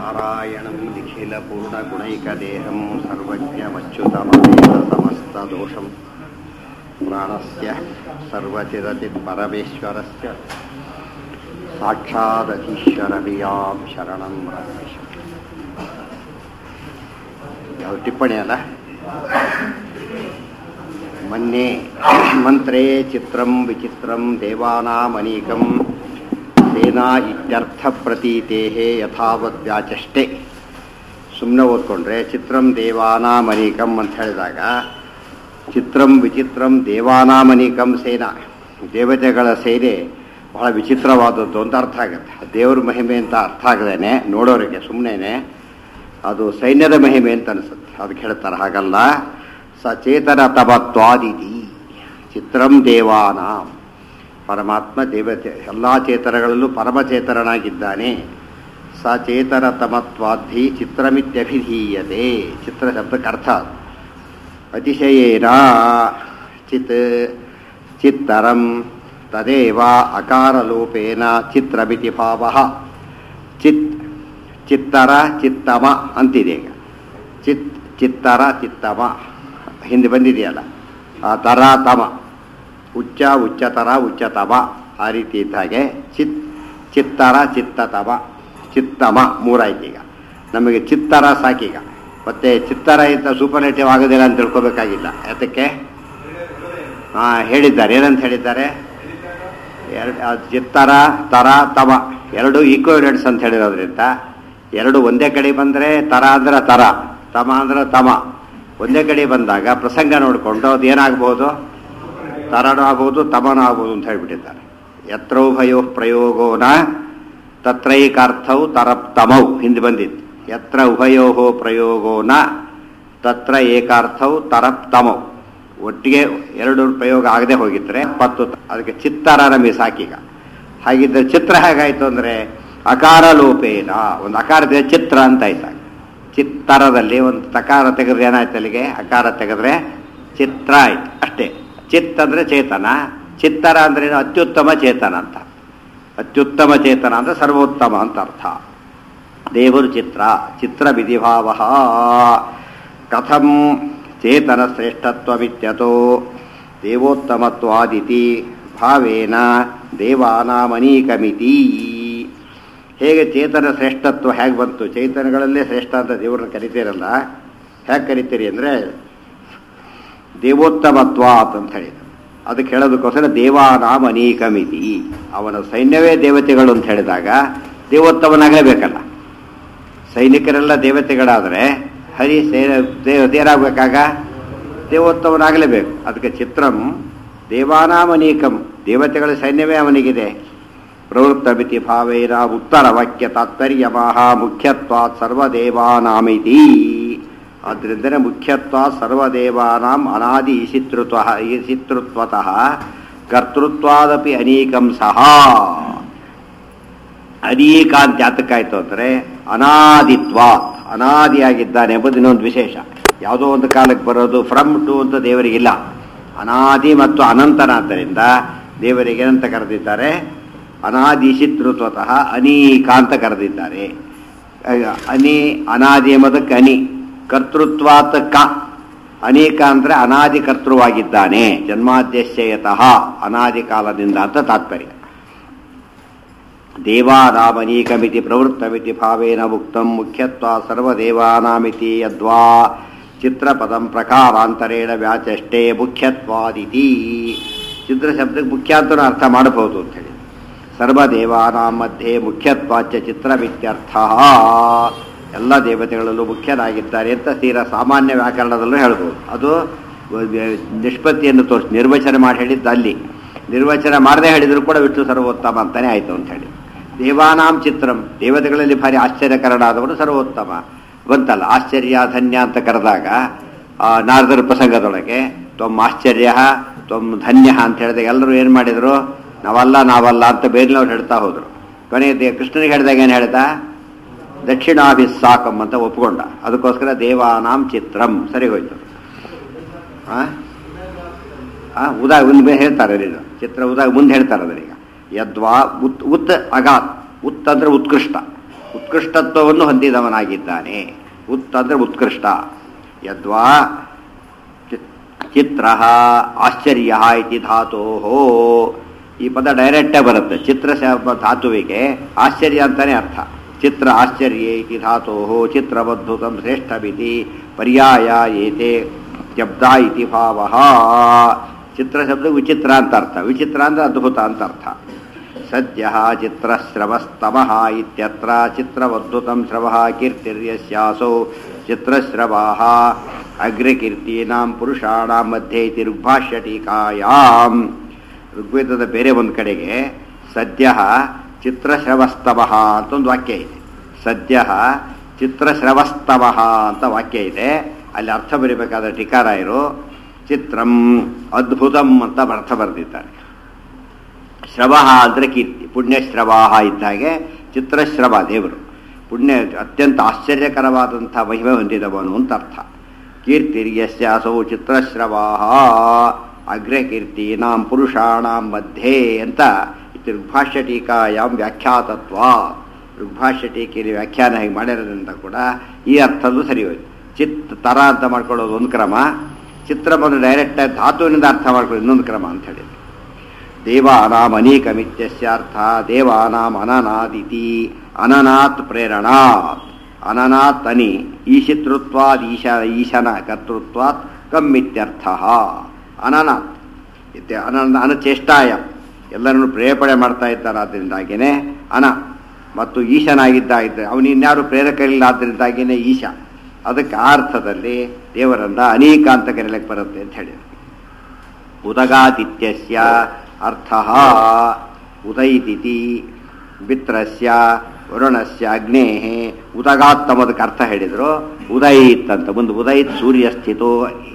नारायणं निखिलपूर्णगुणैकदेहं सर्वज्ञमच्युतमनेन समस्तदोषं प्राणस्य सर्वचिदचित्परमेश्वरस्य साक्षादधीश्वरमियां ಶರಣಂ ರಮೇಶ ಯಾವ ಟಿಪ್ಪಣಿ ಅಲ್ಲ ಮನ್ಯೆ ಮಂತ್ರೇ ಚಿತ್ರಂ ವಿಚಿತ್ರಂ ದೇವಾನಾಮನೀಕಂ ಸೇನಾ ಇತ್ಯರ್ಥ ಪ್ರತೀತೇಹೇ ಯಥಾವತ್ ವ್ಯಾಚಷ್ಟೆ ಸುಮ್ಮನೆ ಓದ್ಕೊಂಡ್ರೆ ಚಿತ್ರಂ ದೇವಾನಾಮನೀಕಂ ಅಂತ ಹೇಳಿದಾಗ ಚಿತ್ರಂ ವಿಚಿತ್ರಂ ದೇವಾನಾಮನೀಕಂ ಸೇನಾ ದೇವತೆಗಳ ಸೇನೆ ಬಹಳ ವಿಚಿತ್ರವಾದದ್ದು ಅಂತ ಅರ್ಥ ಆಗುತ್ತೆ ದೇವ್ರ ಮಹಿಮೆ ಅಂತ ಅರ್ಥ ಆಗದೇನೆ ನೋಡೋರಿಗೆ ಸುಮ್ಮನೆ ಅದು ಸೈನ್ಯದ ಮಹಿಮೆ ಅಂತ ಅನಿಸುತ್ತೆ ಅದಕ್ಕೆ ಹೇಳ್ತಾರೆ ಹಾಗಲ್ಲ ಸಚೇತನ ತಮತ್ವಾದಿತಿ ಚಿತ್ರಂ ದೇವಾನ ಪರಮಾತ್ಮ ದೇವತೆ ಎಲ್ಲ ಚೇತನಗಳಲ್ಲೂ ಪರಮಚೇತನನಾಗಿದ್ದಾನೆ ಸಚೇತನ ತಮತ್ವಾಧಿ ಚಿತ್ರಮಿತ್ಯಭಿಧೀಯತೆ ಚಿತ್ರ ಶಬ್ದಕ್ಕೆ ಅರ್ಥ ಅದು. ಅತಿಶಯೇನ ಚಿತ್ ಚಿತ್ತರಂ ತದೇವ ಅಕಾರಲೋಪೇನ ಚಿತ್ರಮಿತಿ ಭಾವ ಚಿತ್ ಚಿತ್ತರ ಚಿತ್ತಮ ಅಂತಿದೆ ಈಗ ಚಿತ್ ಚಿತ್ತರ ಚಿತ್ತಮ ಹಿಂದೆ ಬಂದಿದೆಯಲ್ಲ ಆ ತರ ತಮ ಉಚ್ಚ ಉಚ್ಚತರ ಉಚ್ಚತಮ ಆ ರೀತಿ ಇದ್ದ ಹಾಗೆ ಚಿತ್ ಚಿತ್ತರ ಚಿತ್ತತಮ ಚಿತ್ತಮ ಮೂರಾಯ್ತು ಈಗ ನಮಗೆ ಚಿತ್ತರ ಸಾಕೀಗ ಮತ್ತೆ ಚಿತ್ತರ ಇಂಥ ಸೂಪರ್ಲೇಟಿವ್ ಆಗೋದಿಲ್ಲ ಅಂತ ತಿಳ್ಕೊಬೇಕಾಗಿಲ್ಲ ಯಾತಕ್ಕೆ ಹಾಂ ಹೇಳಿದ್ದಾರೆ ಏನಂತ ಹೇಳಿದ್ದಾರೆ ಎರಡು ಆ ಚಿತ್ತರ ತರ ತಮ ಎರಡು ಈಕ್ವಲೆಂಟ್ಸ್ ಅಂತ ಹೇಳಿರೋದ್ರಿಂದ ಎರಡು ಒಂದೇ ಕಡೆ ಬಂದರೆ ತರ ಅಂದ್ರೆ ತರ ತಮ ಅಂದ್ರೆ ತಮ ಒಂದೇ ಕಡೆ ಬಂದಾಗ ಪ್ರಸಂಗ ನೋಡಿಕೊಂಡು ಅದು ಏನಾಗ್ಬೋದು ತರನೂ ಆಗ್ಬೋದು ತಮನೂ ಆಗ್ಬೋದು ಅಂತ ಹೇಳ್ಬಿಟ್ಟಿದ್ದಾರೆ ಯತ್ರೋಭಯೋ ಪ್ರಯೋಗೋನ ತತ್ರೈಕಾರ್ಥವು ತರಪ್ತಮೌ ಹಿಂದೆ ಬಂದಿತ್ತು ಯತ್ರ ಉಭಯೋ ಪ್ರಯೋಗೋನ ತತ್ರ ಏಕಾರ್ಥವು ತರಪ್ತಮೌ ಒಟ್ಟಿಗೆ ಎರಡು ಪ್ರಯೋಗ ಆಗದೆ ಹೋಗಿದ್ರೆ ಪತ್ತು ಅದಕ್ಕೆ ಚಿತ್ತರ ನಮಗೆ ಸಾಕೀಗ ಹಾಗಿದ್ರೆ ಚಿತ್ರ ಹೇಗಾಯ್ತು ಅಂದರೆ ಅಕಾರ ಲೋಪೇನ ಒಂದು ಅಕಾರದ ಚಿತ್ರ ಅಂತ ಆಯ್ತಾಗ ಚಿತ್ತರದಲ್ಲಿ ಒಂದು ತಕಾರ ತೆಗೆದ್ರೆ ಏನಾಯ್ತು ಅಲ್ಲಿಗೆ ಅಕಾರ ತೆಗೆದ್ರೆ ಚಿತ್ರ ಆಯ್ತು ಅಷ್ಟೇ ಚಿತ್ ಅಂದರೆ ಚೇತನ ಚಿತ್ತರ ಅಂದ್ರೆ ಏನು? ಅತ್ಯುತ್ತಮ ಚೇತನ ಅಂತ ಅತ್ಯುತ್ತಮ ಚೇತನ ಅಂದರೆ ಸರ್ವೋತ್ತಮ ಅಂತ ಅರ್ಥ ದೇವರು ಚಿತ್ರ ಚಿತ್ರ ವಿಧಿಭಾವ ಕಥಂ ಚೇತನ ಶ್ರೇಷ್ಠತ್ವವಿತ್ಯತೋ ದೇವೋತ್ತಮತ್ವಾದಿತಿ ಭಾವೇನ ದೇವಾನಾಮನೀಕಮಿತಿ ಹೇಗೆ ಚೇತನ ಶ್ರೇಷ್ಠತ್ವ ಹೇಗೆ ಬಂತು ಚೇತನಗಳಲ್ಲೇ ಶ್ರೇಷ್ಠ ಅಂತ ದೇವ್ರನ್ನ ಕರಿತೀರಲ್ಲ ಹೇಗೆ ಕರಿತೀರಿ ಅಂದರೆ ದೇವೋತ್ತಮತ್ವ ಅಂತ ಹೇಳಿದ್ರು ಅದಕ್ಕೆ ಹೇಳೋದಕ್ಕೋಸ್ಕರ ದೇವಾನಾಮ ಅನೀಕಮಿತಿ ಅವನ ಸೈನ್ಯವೇ ದೇವತೆಗಳು ಅಂತ ಹೇಳಿದಾಗ ದೇವೋತ್ತಮನಾಗಲೇಬೇಕಲ್ಲ ಸೈನಿಕರೆಲ್ಲ ದೇವತೆಗಳಾದರೆ ಹರಿ ಸೇರಾಗಬೇಕಾಗ ದೇವೋತ್ತಮನಾಗಲೇಬೇಕು ಅದಕ್ಕೆ ಚಿತ್ರಂ ದೇವಾನಾಮನೀಕಂ ದೇವತೆಗಳ ಸೈನ್ಯವೇ ಅವನಿಗಿದೆ ಪ್ರವೃತ್ತಮಿತಿ ಭಾವೇನ ಉತ್ತರ ವಾಕ್ಯ ತಾತ್ಪರ್ಯಮಃ ಮುಖ್ಯತ್ವಾತ್ ಸರ್ವದೇವಾನಾಮಿತಿ ಆದ್ದರಿಂದಲೇ ಮುಖ್ಯತ್ವ ಸರ್ವದೇವಾನಾಂ ಅನಾದಿ ಈಶಿತೃತ್ವ ಈಶಿತೃತ್ವತಃ ಕರ್ತೃತ್ವಾದಪಿ ಅನೀಕಂ ಸಹ ಅನೀಕ ಅಂತ ಯಾತಕ್ಕಾಯ್ತು ಅಂದರೆ ಅನಾದಿತ್ವ ಅನಾದಿಯಾಗಿದ್ದಾನೆ ಎಂಬುದು ಇನ್ನೊಂದು ವಿಶೇಷ ಯಾವುದೋ ಒಂದು ಕಾಲಕ್ಕೆ ಬರೋದು ಫ್ರಮ್ ಟು ಅಂತ ದೇವರಿಗಿಲ್ಲ ಅನಾದಿ ಮತ್ತು ಅನಂತನಾದ್ದರಿಂದ ದೇವರಿಗೆ ಏನಂತ ಕರೆದಿದ್ದಾರೆ ಅನಾದಿಶಿತೃತ್ವತಃ ಅನೀಕ ಅಂತ ಕರೆದಿದ್ದಾರೆ ಅನಿ ಅನಾದಿ ಎಂಬುದಕ್ಕೆ ಅನಿ ಕರ್ತೃತ್ವಾತ್ ಕ ಅನೇಕ ಅಂದರೆ ಅನಾದಿ ಕರ್ತೃವಾಗಿದ್ದಾನೆ ಜನ್ಮಾದ್ಯಶ್ಯಯತಃ ಅನಾದಿ ಕಾಲದಿಂದ ಅಂತ ತಾತ್ಪರ್ಯ ದೇವಾನಾಮನೀಕಮಿತಿ ಪ್ರವೃತ್ತಮಿತಿ ಭಾವೇನ ಉಕ್ತಂ ಮುಖ್ಯತ್ವ ಸರ್ವದೇವಾನಾಮಿತಿ ಯದ್ವಾ ಚಿತ್ರಪದಂ ಪ್ರಕಾರಾಂತರೇಣ ವ್ಯಾಚಷ್ಟೇ ಮುಖ್ಯತ್ವಾದಿತಿ ಚಿತ್ರ ಶಬ್ದಕ್ಕೆ ಮುಖ್ಯ ಅಂತಲೂ ಅರ್ಥ ಮಾಡಬಹುದು ಅಂತ ಹೇಳಿ ಸರ್ವದೇವಾನಾಂ ಮಧ್ಯೆ ಮುಖ್ಯತ್ವಾಚ್ಯ ಚಿತ್ರವಿತ್ಯರ್ಥ ಎಲ್ಲ ದೇವತೆಗಳಲ್ಲೂ ಮುಖ್ಯನಾಗಿದ್ದಾರೆ ಅಂತ ತೀರಾ ಸಾಮಾನ್ಯ ವ್ಯಾಕರಣದಲ್ಲೂ ಹೇಳ್ಬೋದು ಅದು ನಿಷ್ಪತ್ತಿಯನ್ನು ತೋರಿಸಿ ನಿರ್ವಚನ ಮಾಡಿ ಹೇಳಿದ್ದು ಅಲ್ಲಿ ನಿರ್ವಚನ ಮಾಡದೆ ಹೇಳಿದ್ರು ಕೂಡ ವಿಷ್ಣು ಸರ್ವೋತ್ತಮ ಅಂತಾನೆ ಆಯಿತು ಅಂತ ಹೇಳಿ ದೇವಾನಾಂ ಚಿತ್ರಂ ದೇವತೆಗಳಲ್ಲಿ ಭಾರಿ ಆಶ್ಚರ್ಯಕರನಾದವನು ಸರ್ವೋತ್ತಮ ಬಂತಲ್ಲ ಆಶ್ಚರ್ಯ ಧನ್ಯ ಅಂತ ಕರೆದಾಗ ನಾರದರ ಪ್ರಸಂಗದೊಳಗೆ ತ್ವಮ್ ಆಶ್ಚರ್ಯ ತ್ವಮ್ ಧನ್ಯ ಅಂತ ಹೇಳಿದಾಗ ಎಲ್ಲರೂ ಏನು ಮಾಡಿದರು ನಾವಲ್ಲ ನಾವಲ್ಲ ಅಂತ ಬೇರೆನವ್ರು ಹೇಳ್ತಾ ಹೋದರು ಕೊನೆಗೆ ಕೃಷ್ಣನಿಗೆ ಹೇಳಿದಾಗ ಏನು ಹೇಳ್ದ ದಕ್ಷಿಣಾಭಿಸ್ಸಾಕಂ ಅಂತ ಒಪ್ಕೊಂಡ ಅದಕ್ಕೋಸ್ಕರ ದೇವಾನಾಂ ಚಿತ್ರಂ ಸರಿ ಹೋಯ್ತು ಆ ಉದಾ ಮುಂದೆ ಹೇಳ್ತಾರೆ ಇದು ಚಿತ್ರ ಉದಾ ಮುಂದೆ ಹೇಳ್ತಾರೆ ಅದರೀಗ ಯದ್ವಾ ಉತ್ ಉತ್ ಅಗಾತ್ ಉತ್ ಅಂದ್ರೆ ಉತ್ಕೃಷ್ಟ ಉತ್ಕೃಷ್ಟತ್ವವನ್ನು ಹೊಂದಿದವನಾಗಿದ್ದಾನೆ ಉತ್ ಅಂದರೆ ಉತ್ಕೃಷ್ಟ ಯದ್ವಾ ಚಿತ್ರ ಆಶ್ಚರ್ಯ ಇತಿ ಧಾತೋ ಈ ಪದ ಡೈರೆಕ್ಟೇ ಬರುತ್ತೆ ಚಿತ್ರ ಶಬ್ದ ಧಾತುವಿಗೆ ಆಶ್ಚರ್ಯ ಅಂತಾನೆ ಅರ್ಥ ಚಿತ್ರ ಆಶ್ಚರ್ಯ ಇತಿ ಧಾತೋ ಚಿತ್ರವದ್ಭುತಂ ಶ್ರೇಷ್ಠಮಿತಿ ಪರ್ಯಾಯ ಏತೆ ಶಬ್ದ ಇತಿ ಭಾವ ಚಿತ್ರ ಶಬ್ದ ವಿಚಿತ್ರ ಅಂತ ಅರ್ಥ ವಿಚಿತ್ರ ಅಂದ್ರೆ ಅದ್ಭುತ ಅಂತ ಅರ್ಥ ಸದ್ಯ ಚಿತ್ರಶ್ರವಸ್ತಮಃ ಇತ್ಯತ್ರ ಚಿತ್ರವದ್ಭುತಂ ಶ್ರವ ಕೀರ್ತಿರ್ಯಸ್ಯಾಸೌ ಚಿತ್ರಶ್ರವಾ ಅಗ್ರಕೀರ್ತೀನಾಂ ಪುರುಷಾಣಾಂ ಮಧ್ಯೆ ಇತಿ ಋಗ್ಭಾಷ್ಯ ಟೀಕಾಯಾಮ್ ಋಗ್ವೇದದ ಬೇರೆ ಒಂದು ಕಡೆಗೆ ಸದ್ಯ ಚಿತ್ರಶ್ರವಸ್ತಮಃ ಅಂತ ಒಂದು ವಾಕ್ಯ ಇದೆ ಸದ್ಯ ಚಿತ್ರಶ್ರವಸ್ತಮಃ ಅಂತ ವಾಕ್ಯ ಇದೆ ಅಲ್ಲಿ ಅರ್ಥ ಬರೀಬೇಕಾದ ಟೀಕಾರಾಯರು ಚಿತ್ರಂ ಅದ್ಭುತಂ ಅಂತ ಅರ್ಥ ಬರೆದಿದ್ದಾರೆ ಶ್ರವ ಅಂದರೆ ಕೀರ್ತಿ ಪುಣ್ಯಶ್ರವಾಹ ಇದ್ದಾಗೆ ಚಿತ್ರಶ್ರವ ದೇವರು ಪುಣ್ಯ ಅತ್ಯಂತ ಆಶ್ಚರ್ಯಕರವಾದಂಥ ಮಹಿಮೆ ಹೊಂದಿದವನು ಅಂತ ಅರ್ಥ ಕೀರ್ತಿರ್ಯಸ್ಯಾಸೌ ಚಿತ್ರಶ್ರವಾಹ ಅಗ್ರಕೀರ್ತೀನಾಂ ಪುರುಷಾಣಾಂ ಮಧ್ಯೆ ಅಂತ ಋಗ್ಭಾಷ್ಯ ಟೀಕಾಯಾಮ್ ವ್ಯಾಖ್ಯಾತತ್ವ ಋಗ್ಭಾಷ್ಯ ಟೀಕೆಯಲ್ಲಿ ವ್ಯಾಖ್ಯಾನ ಹೇಗೆ ಮಾಡಿರೋದ್ರಿಂದ ಕೂಡ ಈ ಅರ್ಥದ್ದು ಸರಿ ಹೋಯ್ತು ಚಿತ್ ತರ ಅಂತ ಮಾಡ್ಕೊಳ್ಳೋದು ಒಂದು ಕ್ರಮ ಚಿತ್ರ ಬಂದು ಡೈರೆಕ್ಟ್ ಧಾತುವಿನಿಂದ ಅರ್ಥ ಮಾಡ್ಕೊಳ್ಳೋದು ಇನ್ನೊಂದು ಕ್ರಮ ಅಂತ ಹೇಳಿ ದೇವಾನಾಂ ಅನೇಕಮಿತ್ಯಸ್ಯಾರ್ಥ ದೇವಾನಾಂ ಅನನಾದಿತಿ ಅನನಾತ್ ಪ್ರೇರಣಾತ್ ಅನನಾತ್ ಅನಿ ಈಶಿತೃತ್ವಾದ್ ಈಶ ಈಶನ ಕರ್ತೃತ್ವಾತ್ ಕಮ್ಮಿತ್ಯರ್ಥ ಅನನಾತ್ ಇತ್ಯ ಅನ ಅನಚೇಷ್ಟಾಯ ಎಲ್ಲರನ್ನು ಪ್ರೇರೇಪಣೆ ಮಾಡ್ತಾ ಇದ್ದಾರೆ ಆದ್ದರಿಂದಾಗಿಯೇ ಅನ ಮತ್ತು ಈಶನಾಗಿದ್ದ ಇದ್ದ ಅವನು ಇನ್ಯಾರು ಪ್ರೇರಕರಿಲ್ಲ ಆದ್ದರಿಂದಾಗಿಯೇ ಈಶ ಅದಕ್ಕೆ ಆ ಅರ್ಥದಲ್ಲಿ ದೇವರನ್ನ ಅನೇಕ ಅಂತ ಕರೆಯಲಿಕ್ಕೆ ಬರುತ್ತೆ ಅಂತ ಹೇಳಿದರು ಉದಗಾದಿತ್ಯಸ್ಯ ಅರ್ಥ ಉದೈತಿತಿ ಮಿತ್ರಸ್ಯ ವರುಣಸ್ಯ ಅಗ್ನೇ ಉದಗಾತ್ ಅನ್ನೋದಕ್ಕೆ ಅರ್ಥ ಹೇಳಿದರು ಉದಯಿತ್ ಅಂತ ಮುಂದೆ ಉದಯಿತ್ ಸೂರ್ಯ ಸ್ಥಿತೋ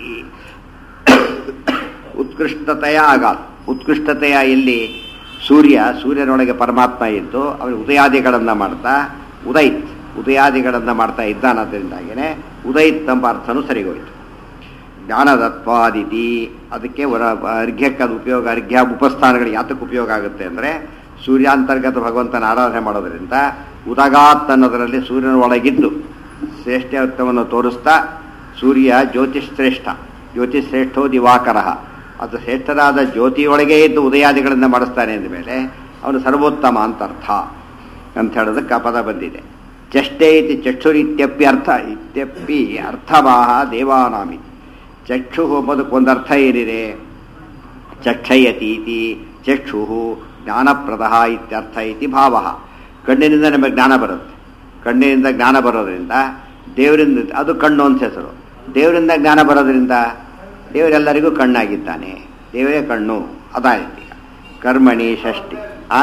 ಉತ್ಕೃಷ್ಟತೆಯ ಆಗಾತ್ ಉತ್ಕೃಷ್ಟತೆಯ ಇಲ್ಲಿ ಸೂರ್ಯ ಸೂರ್ಯನೊಳಗೆ ಪರಮಾತ್ಮ ಇದ್ದು ಅವನು ಉದಯಾದಿಗಳನ್ನು ಮಾಡ್ತಾ ಉದಯಿತ್ ಉದಯಾದಿಗಳನ್ನು ಮಾಡ್ತಾ ಇದ್ದಾನದ್ರಿಂದಾಗಿಯೇ ಉದಯಿತ್ ಎಂಬ ಅರ್ಥನೂ ಸರಿಗೋಯ್ತು ಜ್ಞಾನದತ್ವಾದಿತಿ ಅದಕ್ಕೆ ವರ ಅರ್ಘ್ಯಕ್ಕೆ ಅದು ಉಪಯೋಗ ಅರ್ಘ್ಯ ಉಪಸ್ಥಾನಗಳು ಯಾತಕ್ಕೆ ಉಪಯೋಗ ಆಗುತ್ತೆ ಅಂದರೆ ಸೂರ್ಯಾಂತರ್ಗತ ಭಗವಂತನ ಆರಾಧನೆ ಮಾಡೋದರಿಂದ ಉದಗಾತ್ ಅನ್ನೋದರಲ್ಲಿ ಸೂರ್ಯನ ಒಳಗಿದ್ದು ಶ್ರೇಷ್ಠತ್ವವನ್ನು ತೋರಿಸ್ತಾ ಸೂರ್ಯ ಜ್ಯೋತಿಶ್ರೇಷ್ಠ ಜ್ಯೋತಿಶ್ರೇಷ್ಠೋ ದಿವಾಕರ ಅದು ಶ್ರೇಷ್ಠರಾದ ಜ್ಯೋತಿಯೊಳಗೆ ಇದ್ದು ಉದಯಾದಿಗಳಿಂದ ಮಾಡಿಸ್ತಾನೆ ಅಂದಮೇಲೆ ಅವನು ಸರ್ವೋತ್ತಮ ಅಂತ ಅರ್ಥ ಅಂತ ಹೇಳೋದಕ್ಕೆ ಆ ಪದ ಬಂದಿದೆ ಚಷ್ಟೇ ಇತಿ ಚಕ್ಷುರಿತ್ಯಪ್ಪಿ ಅರ್ಥ ಇತ್ಯಪ್ಪಿ ಅರ್ಥವಾಹ ದೇವಾನಾಮಿ ಚಕ್ಷು ಎಂಬುದಕ್ಕೊಂದು ಅರ್ಥ ಏನಿದೆ ಚಕ್ಷಯತೀತಿ ಚಕ್ಷು ಜ್ಞಾನಪ್ರದ ಇತ್ಯರ್ಥ ಇತಿ ಭಾವ ಕಣ್ಣಿನಿಂದ ನಮಗೆ ಜ್ಞಾನ ಬರುತ್ತೆ ಕಣ್ಣಿನಿಂದ ಜ್ಞಾನ ಬರೋದ್ರಿಂದ ದೇವರಿಂದ ಅದು ಕಣ್ಣು ಅಂತ ಹೆಸರು ದೇವರಿಂದ ಜ್ಞಾನ ಬರೋದ್ರಿಂದ ದೇವರೆಲ್ಲರಿಗೂ ಕಣ್ಣಾಗಿದ್ದಾನೆ ದೇವರೇ ಕಣ್ಣು ಅದಾಯ್ತು ಈಗ ಕರ್ಮಣಿ ಷಷ್ಠಿ ಆ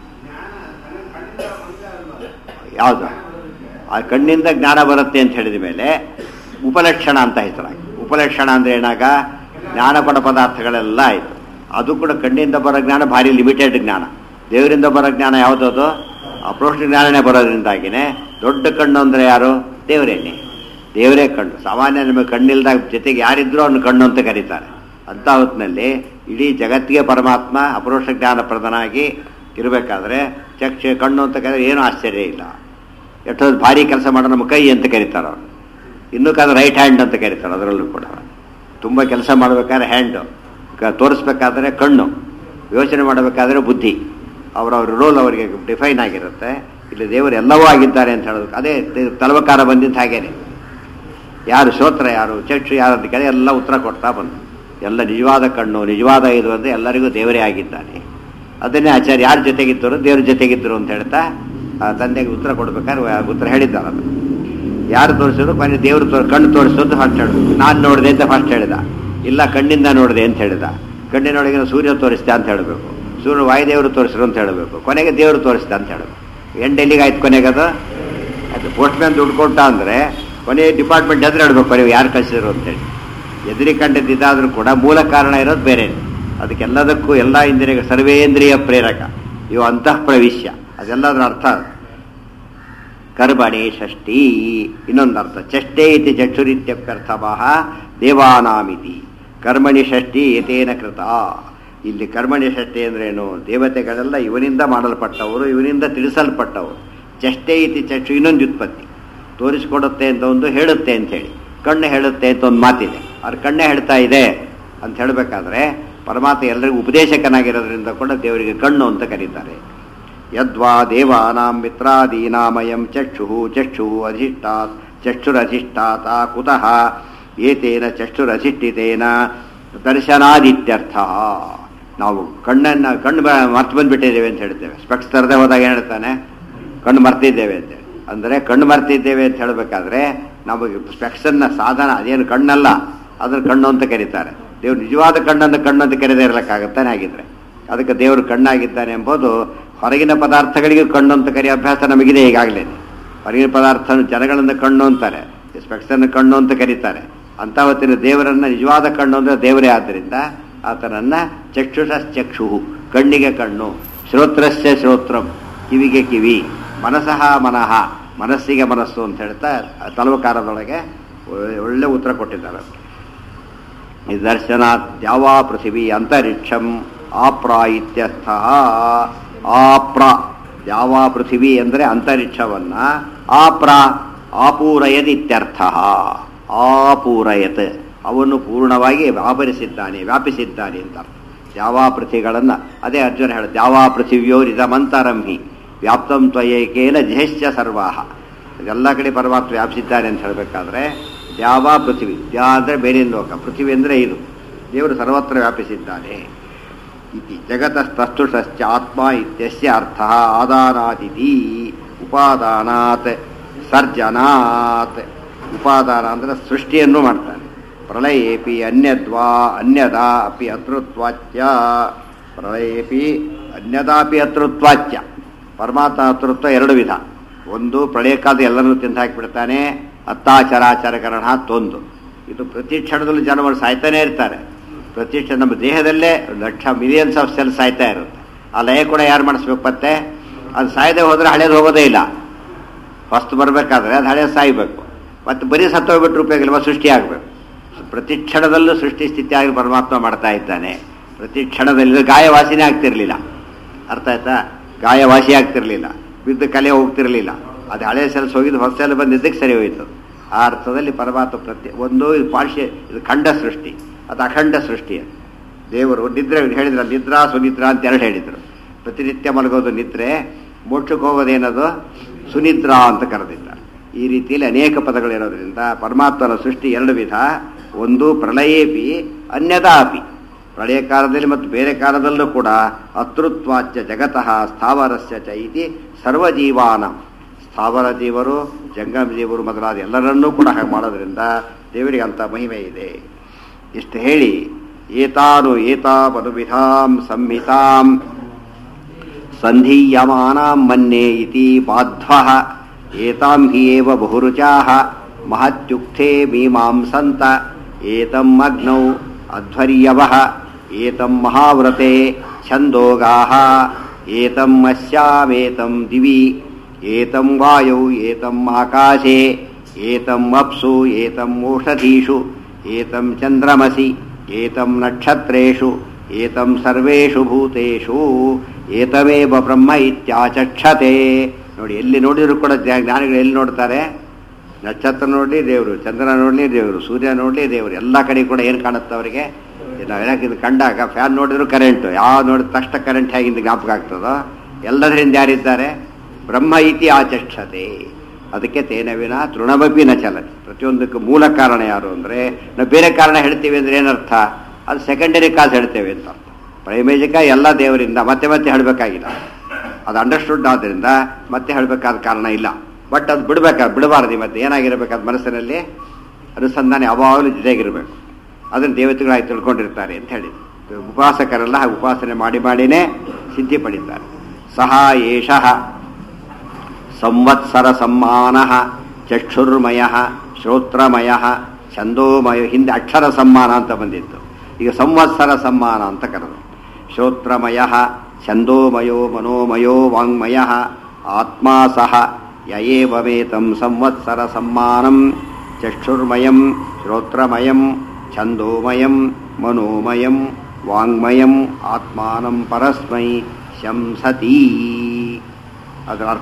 ಯಾವುದು ಆ ಕಣ್ಣಿಂದ ಜ್ಞಾನ ಬರುತ್ತೆ ಅಂತ ಹೇಳಿದ ಮೇಲೆ ಉಪಲಕ್ಷಣ ಅಂತ ಹೆಸರಾಗಿ ಉಪಲಕ್ಷಣ ಅಂದ್ರೆ ಏನಾಗ ಜ್ಞಾನ ಪಡ ಪದಾರ್ಥಗಳೆಲ್ಲ ಆಯಿತು ಅದು ಕೂಡ ಕಣ್ಣಿಂದ ಬರೋ ಜ್ಞಾನ ಭಾರಿ ಲಿಮಿಟೆಡ್ ಜ್ಞಾನ ದೇವರಿಂದ ಬರೋ ಜ್ಞಾನ ಯಾವುದದು ಅಪ್ರೋಷ ಜ್ಞಾನನೇ ಬರೋದ್ರಿಂದಾಗಿನೇ ದೊಡ್ಡ ಕಣ್ಣು ಅಂದರೆ ಯಾರು ದೇವರೇನೆ ದೇವರೇ ಕಣ್ಣು ಸಾಮಾನ್ಯ ನಮಗೆ ಕಣ್ಣಿಲ್ದಾಗ ಜೊತೆಗೆ ಯಾರಿದ್ರೂ ಅವನು ಕಣ್ಣು ಅಂತ ಕರೀತಾರೆ ಅಂತ ಹೊತ್ತಿನಲ್ಲಿ ಇಡೀ ಜಗತ್ತಿಗೆ ಪರಮಾತ್ಮ ಅಪರೋಕ್ಷ ಜ್ಞಾನ ಪ್ರಧಾನಾಗಿ ಇರಬೇಕಾದ್ರೆ ಚಕ್ಷ ಕಣ್ಣು ಅಂತ ಕರೆದ್ರೆ ಏನೂ ಆಶ್ಚರ್ಯ ಇಲ್ಲ ಎಷ್ಟೊಂದು ಭಾರಿ ಕೆಲಸ ಮಾಡೋ ನಮ್ಮ ಕೈ ಅಂತ ಕರೀತಾರೆ ಅವರು ಇನ್ನೂ ಕಾದ್ರೆ ರೈಟ್ ಹ್ಯಾಂಡ್ ಅಂತ ಕರೀತಾರೆ ಅದರಲ್ಲೂ ಕೂಡ ತುಂಬ ಕೆಲಸ ಮಾಡಬೇಕಾದ್ರೆ ಹ್ಯಾಂಡು ತೋರಿಸ್ಬೇಕಾದ್ರೆ ಕಣ್ಣು ಯೋಚನೆ ಮಾಡಬೇಕಾದ್ರೆ ಬುದ್ಧಿ ಅವರವ್ರ ರೋಲ್ ಅವರಿಗೆ ಡಿಫೈನ್ ಆಗಿರುತ್ತೆ ಇಲ್ಲಿ ದೇವರು ಎಲ್ಲವೂ ಆಗಿದ್ದಾರೆ ಅಂತ ಹೇಳೋದಕ್ಕೆ ಅದೇ ತಲವಕಾರ ಬಂದಿದ್ದ ಹಾಗೇನೆ ಯಾರು ಶ್ರೋತ್ರ ಯಾರು ಚಕ್ಷು ಯಾರು ಅಂತ ಕೇಳಿ ಎಲ್ಲ ಉತ್ತರ ಕೊಡ್ತಾ ಬಂದು ಎಲ್ಲ ನಿಜವಾದ ಕಣ್ಣು ನಿಜವಾದ ಇದು ಅಂದರೆ ಎಲ್ಲರಿಗೂ ದೇವರೇ ಆಗಿದ್ದಾನೆ ಅದನ್ನೇ ಆಚಾರ್ಯ ಯಾರ ಜೊತೆಗಿದ್ದರು ದೇವ್ರ ಜೊತೆಗಿದ್ದರು ಅಂತ ಹೇಳ್ತಾ ಆ ತಂದೆಗೆ ಉತ್ತರ ಕೊಡ್ಬೇಕಾದ್ರೆ ಉತ್ತರ ಹೇಳಿದ್ದಾರೆ ಅದು ಯಾರು ತೋರಿಸಿದ್ರು ಕೊನೆ ದೇವರು ತೋರ್ ಕಣ್ಣು ತೋರಿಸೋದು ಫಸ್ಟ್ ಹೇಳಿದ್ರು ನಾನು ನೋಡಿದೆ ಅಂತ ಫಸ್ಟ್ ಹೇಳಿದ ಇಲ್ಲ ಕಣ್ಣಿಂದ ನೋಡಿದೆ ಅಂತ ಹೇಳಿದ ಕಣ್ಣಿನೊಳಗೆ ಸೂರ್ಯ ತೋರಿಸ್ದೆ ಅಂತ ಹೇಳಬೇಕು ಸೂರ್ಯ ವಾಯುದೇವರು ತೋರಿಸಿರು ಅಂತ ಹೇಳಬೇಕು ಕೊನೆಗೆ ದೇವರು ತೋರಿಸ್ದೆ ಅಂತ ಹೇಳಬೇಕು ಎಂಟು ಎಲ್ಲಿಗೆ ಆಯ್ತು ಕೊನೆಗೆ ಅದು ಅದು ಪೋಸ್ಟ್ ಮ್ಯಾನ್ ದುಡ್ಡು ಕೊಟ್ಟ ಅಂದರೆ ಕೊನೆ ಡಿಪಾರ್ಟ್ಮೆಂಟ್ ಎದುರು ಹೇಳ್ಬೇಕು ಕೊನೆಗೆ ಯಾರು ಕಳಿಸಿದ್ರು ಅಂತೇಳಿ ಎದುರಿ ಕಂಡದ್ದಿದ್ದಾದರೂ ಕೂಡ ಮೂಲ ಕಾರಣ ಇರೋದು ಬೇರೆ ಅದಕ್ಕೆಲ್ಲದಕ್ಕೂ ಎಲ್ಲ ಇಂದ್ರಿಯ ಸರ್ವೇಂದ್ರಿಯ ಪ್ರೇರಕ ಇವು ಅಂತಃ ಪ್ರವಿಶ್ಯ ಅದೆಲ್ಲದರ ಅರ್ಥ ಕರ್ಮಣಿ ಷಷ್ಠಿ ಇನ್ನೊಂದು ಅರ್ಥ ಚಷ್ಟೇ ಇತಿ ಚಕ್ಷುರಿತ್ಯರ್ಥವಹ ದೇವಾನಾಮಿತಿ ಕರ್ಮಣಿ ಷಷ್ಠಿ ಏತೇನ ಕೃತ ಇಲ್ಲಿ ಕರ್ಮಣಿ ಷಷ್ಠಿ ಅಂದ್ರೇನು ದೇವತೆಗಳೆಲ್ಲ ಇವನಿಂದ ಮಾಡಲ್ಪಟ್ಟವರು ಇವನಿಂದ ತಿಳಿಸಲ್ಪಟ್ಟವರು ಚಷ್ಟೆ ಇತಿ ಚಕ್ಷು ಇನ್ನೊಂದು ವ್ಯುತ್ಪತ್ತಿ ತೋರಿಸಿಕೊಡುತ್ತೆ ಅಂತ ಒಂದು ಹೇಳುತ್ತೆ ಅಂತ ಹೇಳಿ ಕಣ್ಣು ಹೇಳುತ್ತೆ ಅಂತ ಒಂದು ಮಾತಿದೆ ಅವ್ರ ಕಣ್ಣೇ ಹೇಳ್ತಾ ಇದೆ ಅಂತ ಹೇಳಬೇಕಾದ್ರೆ ಪರಮಾತ್ಮ ಎಲ್ಲರಿಗೂ ಉಪದೇಶಕನಾಗಿರೋದ್ರಿಂದ ಕೂಡ ದೇವರಿಗೆ ಕಣ್ಣು ಅಂತ ಕರೀತಾರೆ ಯದ್ವಾ ದೇವಾನಾಂ ಮಿತ್ರಾದೀನಾಮಯಂ ಚಕ್ಷು ಚಕ್ಷು ಅಧಿಷ್ಠಾತ್ ಚಕ್ಷುರಧಿಷ್ಠಾತ ಕುತಃ ಏತೇನ ಚಕ್ಷುರಧಿಷ್ಠಿತೇನ ದರ್ಶನಾದಿತ್ಯರ್ಥ ನಾವು ಕಣ್ಣನ್ನು ಕಣ್ಣು ಬ- ಮರ್ತು ಬಂದ್ಬಿಟ್ಟಿದ್ದೇವೆ ಅಂತ ಹೇಳ್ತೇವೆ ಸ್ಪೆಕ್ಸ್ ತರದೆ ಹೋದಾಗ ಏನು ಹೇಳ್ತಾನೆ ಕಣ್ಣು ಮರ್ತಿದ್ದೇವೆ ಅಂತ ಹೇಳಿ ಅಂದರೆ ಕಣ್ಣು ಮರ್ತಿದ್ದೇವೆ ಅಂತ ಹೇಳಬೇಕಾದ್ರೆ ನಮಗೆ ಸ್ಪೆಕ್ಸನ್ನ ಸಾಧನ ಅದೇನು ಕಣ್ಣಲ್ಲ ಅದ್ರ ಕಣ್ಣು ಅಂತ ಕರೀತಾರೆ ದೇವ್ರು ನಿಜವಾದ ಕಣ್ಣನ್ನು ಕಣ್ಣು ಅಂತ ಕರೆದೇ ಇರಲಿಕ್ಕಾಗತ್ತಾನೆ ಆಗಿದ್ರೆ ಅದಕ್ಕೆ ದೇವರು ಕಣ್ಣಾಗಿದ್ದಾನೆ ಎಂಬುದು ಹೊರಗಿನ ಪದಾರ್ಥಗಳಿಗೆ ಕಣ್ಣು ಅಂತ ಕರೆಯೋ ಅಭ್ಯಾಸ ನಮಗಿದೆ ಈಗಾಗಲೇ ಹೊರಗಿನ ಪದಾರ್ಥ ಜನಗಳನ್ನು ಕಣ್ಣು ಅಂತಾರೆ ಸ್ಪೆಕ್ಸನ್ನು ಕಣ್ಣು ಅಂತ ಕರೀತಾರೆ ಅಂತ ಹೊತ್ತಿನ ದೇವರನ್ನ ನಿಜವಾದ ಕಣ್ಣು ಅಂದ್ರೆ ದೇವರೇ ಆದ್ದರಿಂದ ಆತನನ್ನ ಚಕ್ಷುಷಶ್ಚಕ್ಷು ಕಣ್ಣಿಗೆ ಕಣ್ಣು ಶ್ರೋತ್ರಸ್ಯ ಶ್ರೋತ್ರಂ ಕಿವಿಗೆ ಕಿವಿ ಮನಸಃ ಮನಃ ಮನಸ್ಸಿಗೆ ಮನಸ್ಸು ಅಂತ ಹೇಳ್ತಾ ತಲವಕಾರದೊಳಗೆ ಒಳ್ಳೆ- ಒಳ್ಳೆ ಉತ್ತರ ಕೊಟ್ಟಿದ್ದಾರೆ ನಿದರ್ಶನಾತ್ ದ್ಯಾವಾ ಪೃಥಿವಿ ಅಂತರಿಕ್ಷಂ ಆಪ್ರ ಇತ್ಯರ್ಥ ಆಪ್ರ ದ್ಯಾವಾ ಪೃಥಿವಿ ಅಂದರೆ ಅಂತರಿಕ್ಷವನ್ನ ಆಪ್ರ ಆಪೂರಯದ್ ಇತ್ಯರ್ಥ ಆಪೂರಯತ್ ಅವನು ಪೂರ್ಣವಾಗಿ ಆವರಿಸಿದ್ದಾನೆ ವ್ಯಾಪಿಸಿದ್ದಾನೆ ಅಂತ ಅರ್ಥ. ದ್ಯಾವಾ ಪೃಥ್ವಿಗಳನ್ನು ಅದೇ ಅರ್ಜುನ ಹೇಳ ದ್ಯಾವಾ ಪೃಥಿವ್ಯೋರಿದಮಂತರಂಹಿ ವ್ಯಾಪ್ತಂ ತ್ವಯೇಕೇನ ಜಹಶ್ಚ ಸರ್ವಾಹ ಎಲ್ಲ ಕಡೆ ಪರಮಾತ್ಮ ವ್ಯಾಪಿಸಿದ್ದಾನೆ ಅಂತ ಹೇಳಬೇಕಾದ್ರೆ ದ್ಯಾವ ಪೃಥ್ವಿ ದ್ಯಾ ಅಂದರೆ ಬೇರೆ ಲೋಕ ಪೃಥ್ವಿ ಅಂದರೆ ಇದು ದೇವರು ಸರ್ವತ್ರ ವ್ಯಾಪಿಸಿದ್ದಾನೆ ಇತಿ ಜಗತಸ್ತಸ್ತುಷಶ್ಚ ಆತ್ಮ ಇತ್ಯಸ್ಯ ಅರ್ಥ ಆದಾನಾದಿತಿ ಉಪಾದಾನಾತ್ ಸರ್ಜನಾತ್ ಉಪಾದಾನ ಅಂದರೆ ಸೃಷ್ಟಿಯನ್ನು ಮಾಡ್ತಾನೆ ಪ್ರಳಯೇಪಿ ಅನ್ಯದ್ವಾ ಅನ್ಯದ ಅಪಿ ಅತೃತ್ವಾಚ್ಯ ಪ್ರಳಯೇಪಿ ಅನ್ಯದಾಪಿ ಅತೃತ್ವಾಚ್ಯ ಪರಮಾತ್ಮ ಅತೃತ್ವ ಎರಡು ವಿಧ ಒಂದು ಪ್ರಳಯಕ್ಕಾದ ಎಲ್ಲರನ್ನೂ ತಿಂದು ಹಾಕಿಬಿಡ್ತಾನೆ ಅತ್ತಾಚರಾಚರಕರಣ ತೊಂದು ಇದು ಪ್ರತಿ ಕ್ಷಣದಲ್ಲೂ ಜನಗಳು ಸಾಯ್ತಾನೆ ಇರ್ತಾರೆ ಪ್ರತಿ ಕ್ಷಣ ನಮ್ಮ ದೇಹದಲ್ಲೇ ಲಕ್ಷ ಮಿಲಿಯನ್ಸ್ ಆಫ್ ಸೆಲ್ಸ್ ಸಾಯ್ತಾ ಇರುತ್ತೆ ಆ ಲಯ ಕೂಡ ಯಾರು ಮಾಡಿಸ್ಬೇಕು ಮತ್ತೆ ಅದು ಸಾಯದೆ ಹೋದ್ರೆ ಹಳೇದು ಹೋಗೋದೇ ಇಲ್ಲ ಹೊಸ್ತು ಬರಬೇಕಾದ್ರೆ ಅದು ಹಳೆ ಸಾಯ್ಬೇಕು ಮತ್ತು ಬರೀ ಸತ್ತೋಗ್ಬಿಟ್ರೆ ಉಪಯೋಗ ಇಲ್ವಾ ಸೃಷ್ಟಿ ಆಗಬೇಕು ಪ್ರತಿ ಕ್ಷಣದಲ್ಲೂ ಸೃಷ್ಟಿ ಸ್ಥಿತಿ ಆಗಿ ಪರಮಾತ್ಮ ಮಾಡ್ತಾ ಇದ್ದಾನೆ ಪ್ರತಿ ಕ್ಷಣದಲ್ಲಿ ಗಾಯವಾಸಿನೇ ಆಗ್ತಿರ್ಲಿಲ್ಲ ಅರ್ಥ ಆಯ್ತಾ ಗಾಯವಾಸಿ ಆಗ್ತಿರ್ಲಿಲ್ಲ ಬಿದ್ದು ಕಲೆ ಹೋಗ್ತಿರ್ಲಿಲ್ಲ ಅದು ಹಳೆ ಸೆಲ್ಸ್ ಹೋಗಿದ್ದು ಹೊಸ ಸೆಲ್ ಬಂದಿದ್ದಕ್ಕೆ ಸರಿ ಹೋಯಿತು ಆ ಅರ್ಥದಲ್ಲಿ ಪರಮಾತ್ಮ ಪ್ರತಿ ಒಂದು ಇದು ಪಾರ್ಶ್ಯ ಇದು ಖಂಡ ಸೃಷ್ಟಿ ಅದು ಅಖಂಡ ಸೃಷ್ಟಿ ಅದು. ದೇವರು ನಿದ್ರೆ ಹೇಳಿದ್ರ ನಿದ್ರಾ ಸುನಿದ್ರಾ ಅಂತ ಎರಡು ಹೇಳಿದರು ಪ್ರತಿನಿತ್ಯ ಮಲಗೋದು ನಿದ್ರೆ ಮೋಕ್ಷಕ್ಕೆ ಹೋಗೋದೇನದು ಸುನಿದ್ರಾ ಅಂತ ಕರೆದಿದ್ದಾರೆ ಈ ರೀತಿಯಲ್ಲಿ ಅನೇಕ ಪದಗಳಿರೋದ್ರಿಂದ ಪರಮಾತ್ಮನ ಸೃಷ್ಟಿ ಎರಡು ವಿಧ ಒಂದು ಪ್ರಳಯೇಪಿ ಅನ್ಯದಾ ಅಪಿ ಪ್ರಳಯ ಕಾಲದಲ್ಲಿ ಮತ್ತು ಬೇರೆ ಕಾಲದಲ್ಲೂ ಕೂಡ ಅತೃತ್ವಾಚ್ಯ ಜಗತಃ ಸ್ಥಾವರಸ್ಯ ಚ ಇತಿ ಸರ್ವಜೀವಾನ ಸ್ಥಾವರ ಜೀವರು ಜಂಗಮ ಜೀವರು ಮೊದಲಾದ ಎಲ್ಲರನ್ನೂ ಕೂಡ ಹಾಗೆ ಮಾಡೋದ್ರಿಂದ ದೇವರಿಗೆ ಅಂಥ ಮಹಿಮೆ ಇದೆ ಇಷ್ಟು ಹೇಳಿ ಏತಾನು ಏತಾ ಪದುವಿಧಾಂ ಸಂಹಿತಾಂ ಸಂಧೀಯಮಾನಾಂ ಮನ್ಯೆ ಇತಿ ಬಾಧ್ವಃ ಏತಾಂ ಹಿ ಏವ ಬಹುರುಚಾಃ ಮಹತ್ಯುಕ್ಥೇ ಮೀಮಾಂಸಂತ ಏತಂ ಅಗ್ನೌ ಅಧ್ವರ್ಯವಃ ಏತಂ ಮಹಾವ್ರತೆ ಛಂದೋಗಾಃ ಏತಂ ಅಸ್ಯಾಮೇತಂ ದಿವಿ ಏತಂ ವಾಯೌ ಏತಂ ಆಕಾಶೆ ಏತಂ ಅಪ್ಸು ಏತಂ ಓಷಧೀಷು ಏತಂ ಚಂದ್ರಮಸಿ ಏತಂ ನಕ್ಷತ್ರೇಷು ಏತಂ ಸರ್ವೇಷು ಭೂತೇಷು ಏತಮೇವ ಬ್ರಹ್ಮ ಇತ್ಯಾಚಕ್ಷತೆ ನೋಡಿ ಎಲ್ಲಿ ನೋಡಿದ್ರು ಕೂಡ ಜ್ಞಾ- ಜ್ಞಾನಿಗಳು ಎಲ್ಲಿ ನೋಡ್ತಾರೆ ನಕ್ಷತ್ರ ನೋಡಲಿ ದೇವರು ಚಂದ್ರ ನೋಡಲಿ ದೇವರು ಸೂರ್ಯ ನೋಡಲಿ ದೇವರು ಎಲ್ಲ ಕಡೆ ಕೂಡ ಏನು ಕಾಣುತ್ತೆ ಅವರಿಗೆ ನಾವು ಯಾಕೆ ಇದು ಕಂಡಾಗ ಫ್ಯಾನ್ ನೋಡಿದ್ರು ಕರೆಂಟು ಯಾವ ನೋಡಿದ ತಕ್ಷಣ ಕರೆಂಟ್ ಹೇಗಿಂದ ಜ್ಞಾಪಕ ಆಗ್ತದೋ ಎಲ್ಲದರಿಂದ ಯಾರಿದ್ದಾರೆ ಬ್ರಹ್ಮ ಇತಿ ಆಚಕ್ಷತೆ ಅದಕ್ಕೆ ತೇನವಿನ ತೃಣಮಪಿ ನ ಚಲತಿ ಪ್ರತಿಯೊಂದಕ್ಕೂ ಮೂಲ ಕಾರಣ ಯಾರು ಅಂದರೆ ನಾವು ಬೇರೆ ಕಾರಣ ಹೇಳ್ತೀವಿ ಅಂದ್ರೆ ಏನರ್ಥ ಅದು ಸೆಕೆಂಡರಿ ಕಾಸ್ ಹೇಳ್ತೇವೆ ಅಂತ ಅರ್ಥ ಪ್ರೈಮೇಜಿಕ ಎಲ್ಲ ದೇವರಿಂದ ಮತ್ತೆ ಮತ್ತೆ ಹೇಳಬೇಕಾಗಿಲ್ಲ ಅದು ಅಂಡರ್ಸ್ಟುಡ್ ಆದ್ದರಿಂದ ಮತ್ತೆ ಹೇಳಬೇಕಾದ ಕಾರಣ ಇಲ್ಲ ಬಟ್ ಅದು ಬಿಡ್ಬೇಕಾ ಬಿಡಬಾರ್ದು ಮತ್ತೆ ಏನಾಗಿರ್ಬೇಕಾದ ಮನಸ್ಸಿನಲ್ಲಿ ಅನುಸಂಧಾನ ಯಾವಾಗಲೂ ಜೊತೆಗಿರಬೇಕು ಅದನ್ನು ದೇವತೆಗಳಾಗಿ ತಿಳ್ಕೊಂಡಿರ್ತಾರೆ ಅಂತ ಹೇಳಿ ಉಪಾಸಕರೆಲ್ಲ ಹಾಗೆ ಉಪಾಸನೆ ಮಾಡಿ ಮಾಡಿನೇ ಸಿದ್ಧಿ ಪಡಿತಾರೆ ಸಹ ಏಷಃ ಸಂವತ್ಸರ ಸಮ್ಮಾನ ಚಕ್ಷುರ್ಮಯ ಶ್ರೋತ್ರಮಯ ಛಂದೋಮಯ ಹಿಂದೆ ಅಕ್ಷರ ಸಮ್ಮಾನ ಅಂತ ಬಂದಿತ್ತು ಈಗ ಸಂವತ್ಸರ ಸಮ್ಮಾನ ಅಂತ ಕರೆದು ಶ್ರೋತ್ರಮಯ ಛಂದೋಮಯೋ ಮನೋಮಯೋ ವಾಂಗ್ಮಯ ಆತ್ಮಾ ಸಹ ಯಯೇವಮೇತಂ ಸಂವತ್ಸರ ಸಮ್ಮಾನಂ ಚಕ್ಷುರ್ಮಯಂ ಶ್ರೋತ್ರಮಯಂ ಛಂದೋಮಯಂ ಮನೋಮಯಂ ವಾಂಗ್ಮಯಂ ಆತ್ಮಾನಂ ಪರಸ್ಮೈ ಶಂಸತಿ ಅದರ ಅರ್ಥ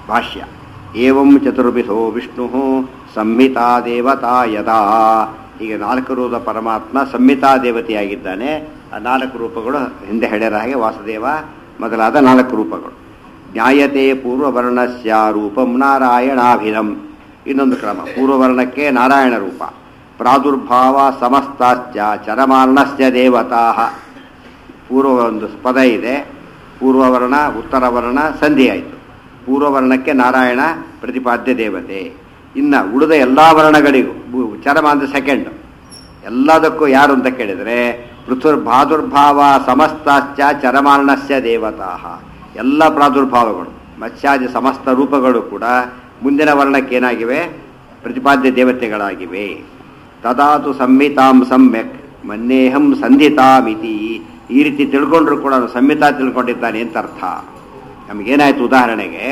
ಭಾಷ್ಯ ಏವಂ ಚತುರ್ವಿಧೋ ವಿಷ್ಣು ಸಂಹಿತಾ ದೇವತಾ ಯದಾ ಈಗ ನಾಲ್ಕು ರೂಪದ ಪರಮಾತ್ಮ ಸಂಹಿತಾ ದೇವತೆಯಾಗಿದ್ದಾನೆ ಆ ನಾಲ್ಕು ರೂಪಗಳು ಹಿಂದೆ ಹೇಳ್ಯಾರ ಹಾಗೆ ವಾಸುದೇವ ಮೊದಲಾದ ನಾಲ್ಕು ರೂಪಗಳು ನ್ಯಾಯತೆ ಪೂರ್ವವರ್ಣಸ್ಯ ರೂಪಂ ನಾರಾಯಣಾಭಿಧಂ ಇನ್ನೊಂದು ಕ್ರಮ ಪೂರ್ವವರ್ಣಕ್ಕೆ ನಾರಾಯಣ ರೂಪ ಪ್ರಾದುರ್ಭಾವ ಸಮಸ್ತಾಶ್ಚ ಚರಮಾರ್ಣಸ್ಯ ದೇವತಾ ಪೂರ್ವ ಒಂದು ಪದ ಇದೆ ಪೂರ್ವವರ್ಣ ಉತ್ತರವರ್ಣ ಸಂಧಿ ಆಯಿತು ಪೂರ್ವವರ್ಣಕ್ಕೆ ನಾರಾಯಣ ಪ್ರತಿಪಾದ್ಯ ದೇವತೆ ಇನ್ನು ಉಳಿದ ಎಲ್ಲ ವರ್ಣಗಳಿಗೂ ಬು- ಚರಮ ಅಂದ್ರೆ ಸೆಕೆಂಡ್ ಎಲ್ಲದಕ್ಕೂ ಯಾರು ಅಂತ ಕೇಳಿದರೆ ಪೃಥುರ್ ಪ್ರಾದುರ್ಭಾವ ಸಮಸ್ತಾಶ್ಚ ಚರಮಾರ್ಣಸ್ಯ ದೇವತಾ ಎಲ್ಲ ಪ್ರಾದುರ್ಭಾವಗಳು ಮತ್ಸ್ಯಾದಿ ಸಮಸ್ತ ರೂಪಗಳು ಕೂಡ ಮುಂದಿನ ವರ್ಣಕ್ಕೆ ಏನಾಗಿವೆ ಪ್ರತಿಪಾದ್ಯ ದೇವತೆಗಳಾಗಿವೆ ತದಾತು ಸಂಹಿತಾಂ ಸಮ್ಯಕ್ ಮನ್ನೇಹಂ ಸಂಧಿತಾಮಿತಿ ಈ ರೀತಿ ತಿಳ್ಕೊಂಡ್ರು ಕೂಡ ಅವನು ಸಂಹಿತಾ ತಿಳ್ಕೊಂಡಿದ್ದಾನೆ ಅಂತ ಅರ್ಥ ನಮಗೇನಾಯ್ತು ಉದಾಹರಣೆಗೆ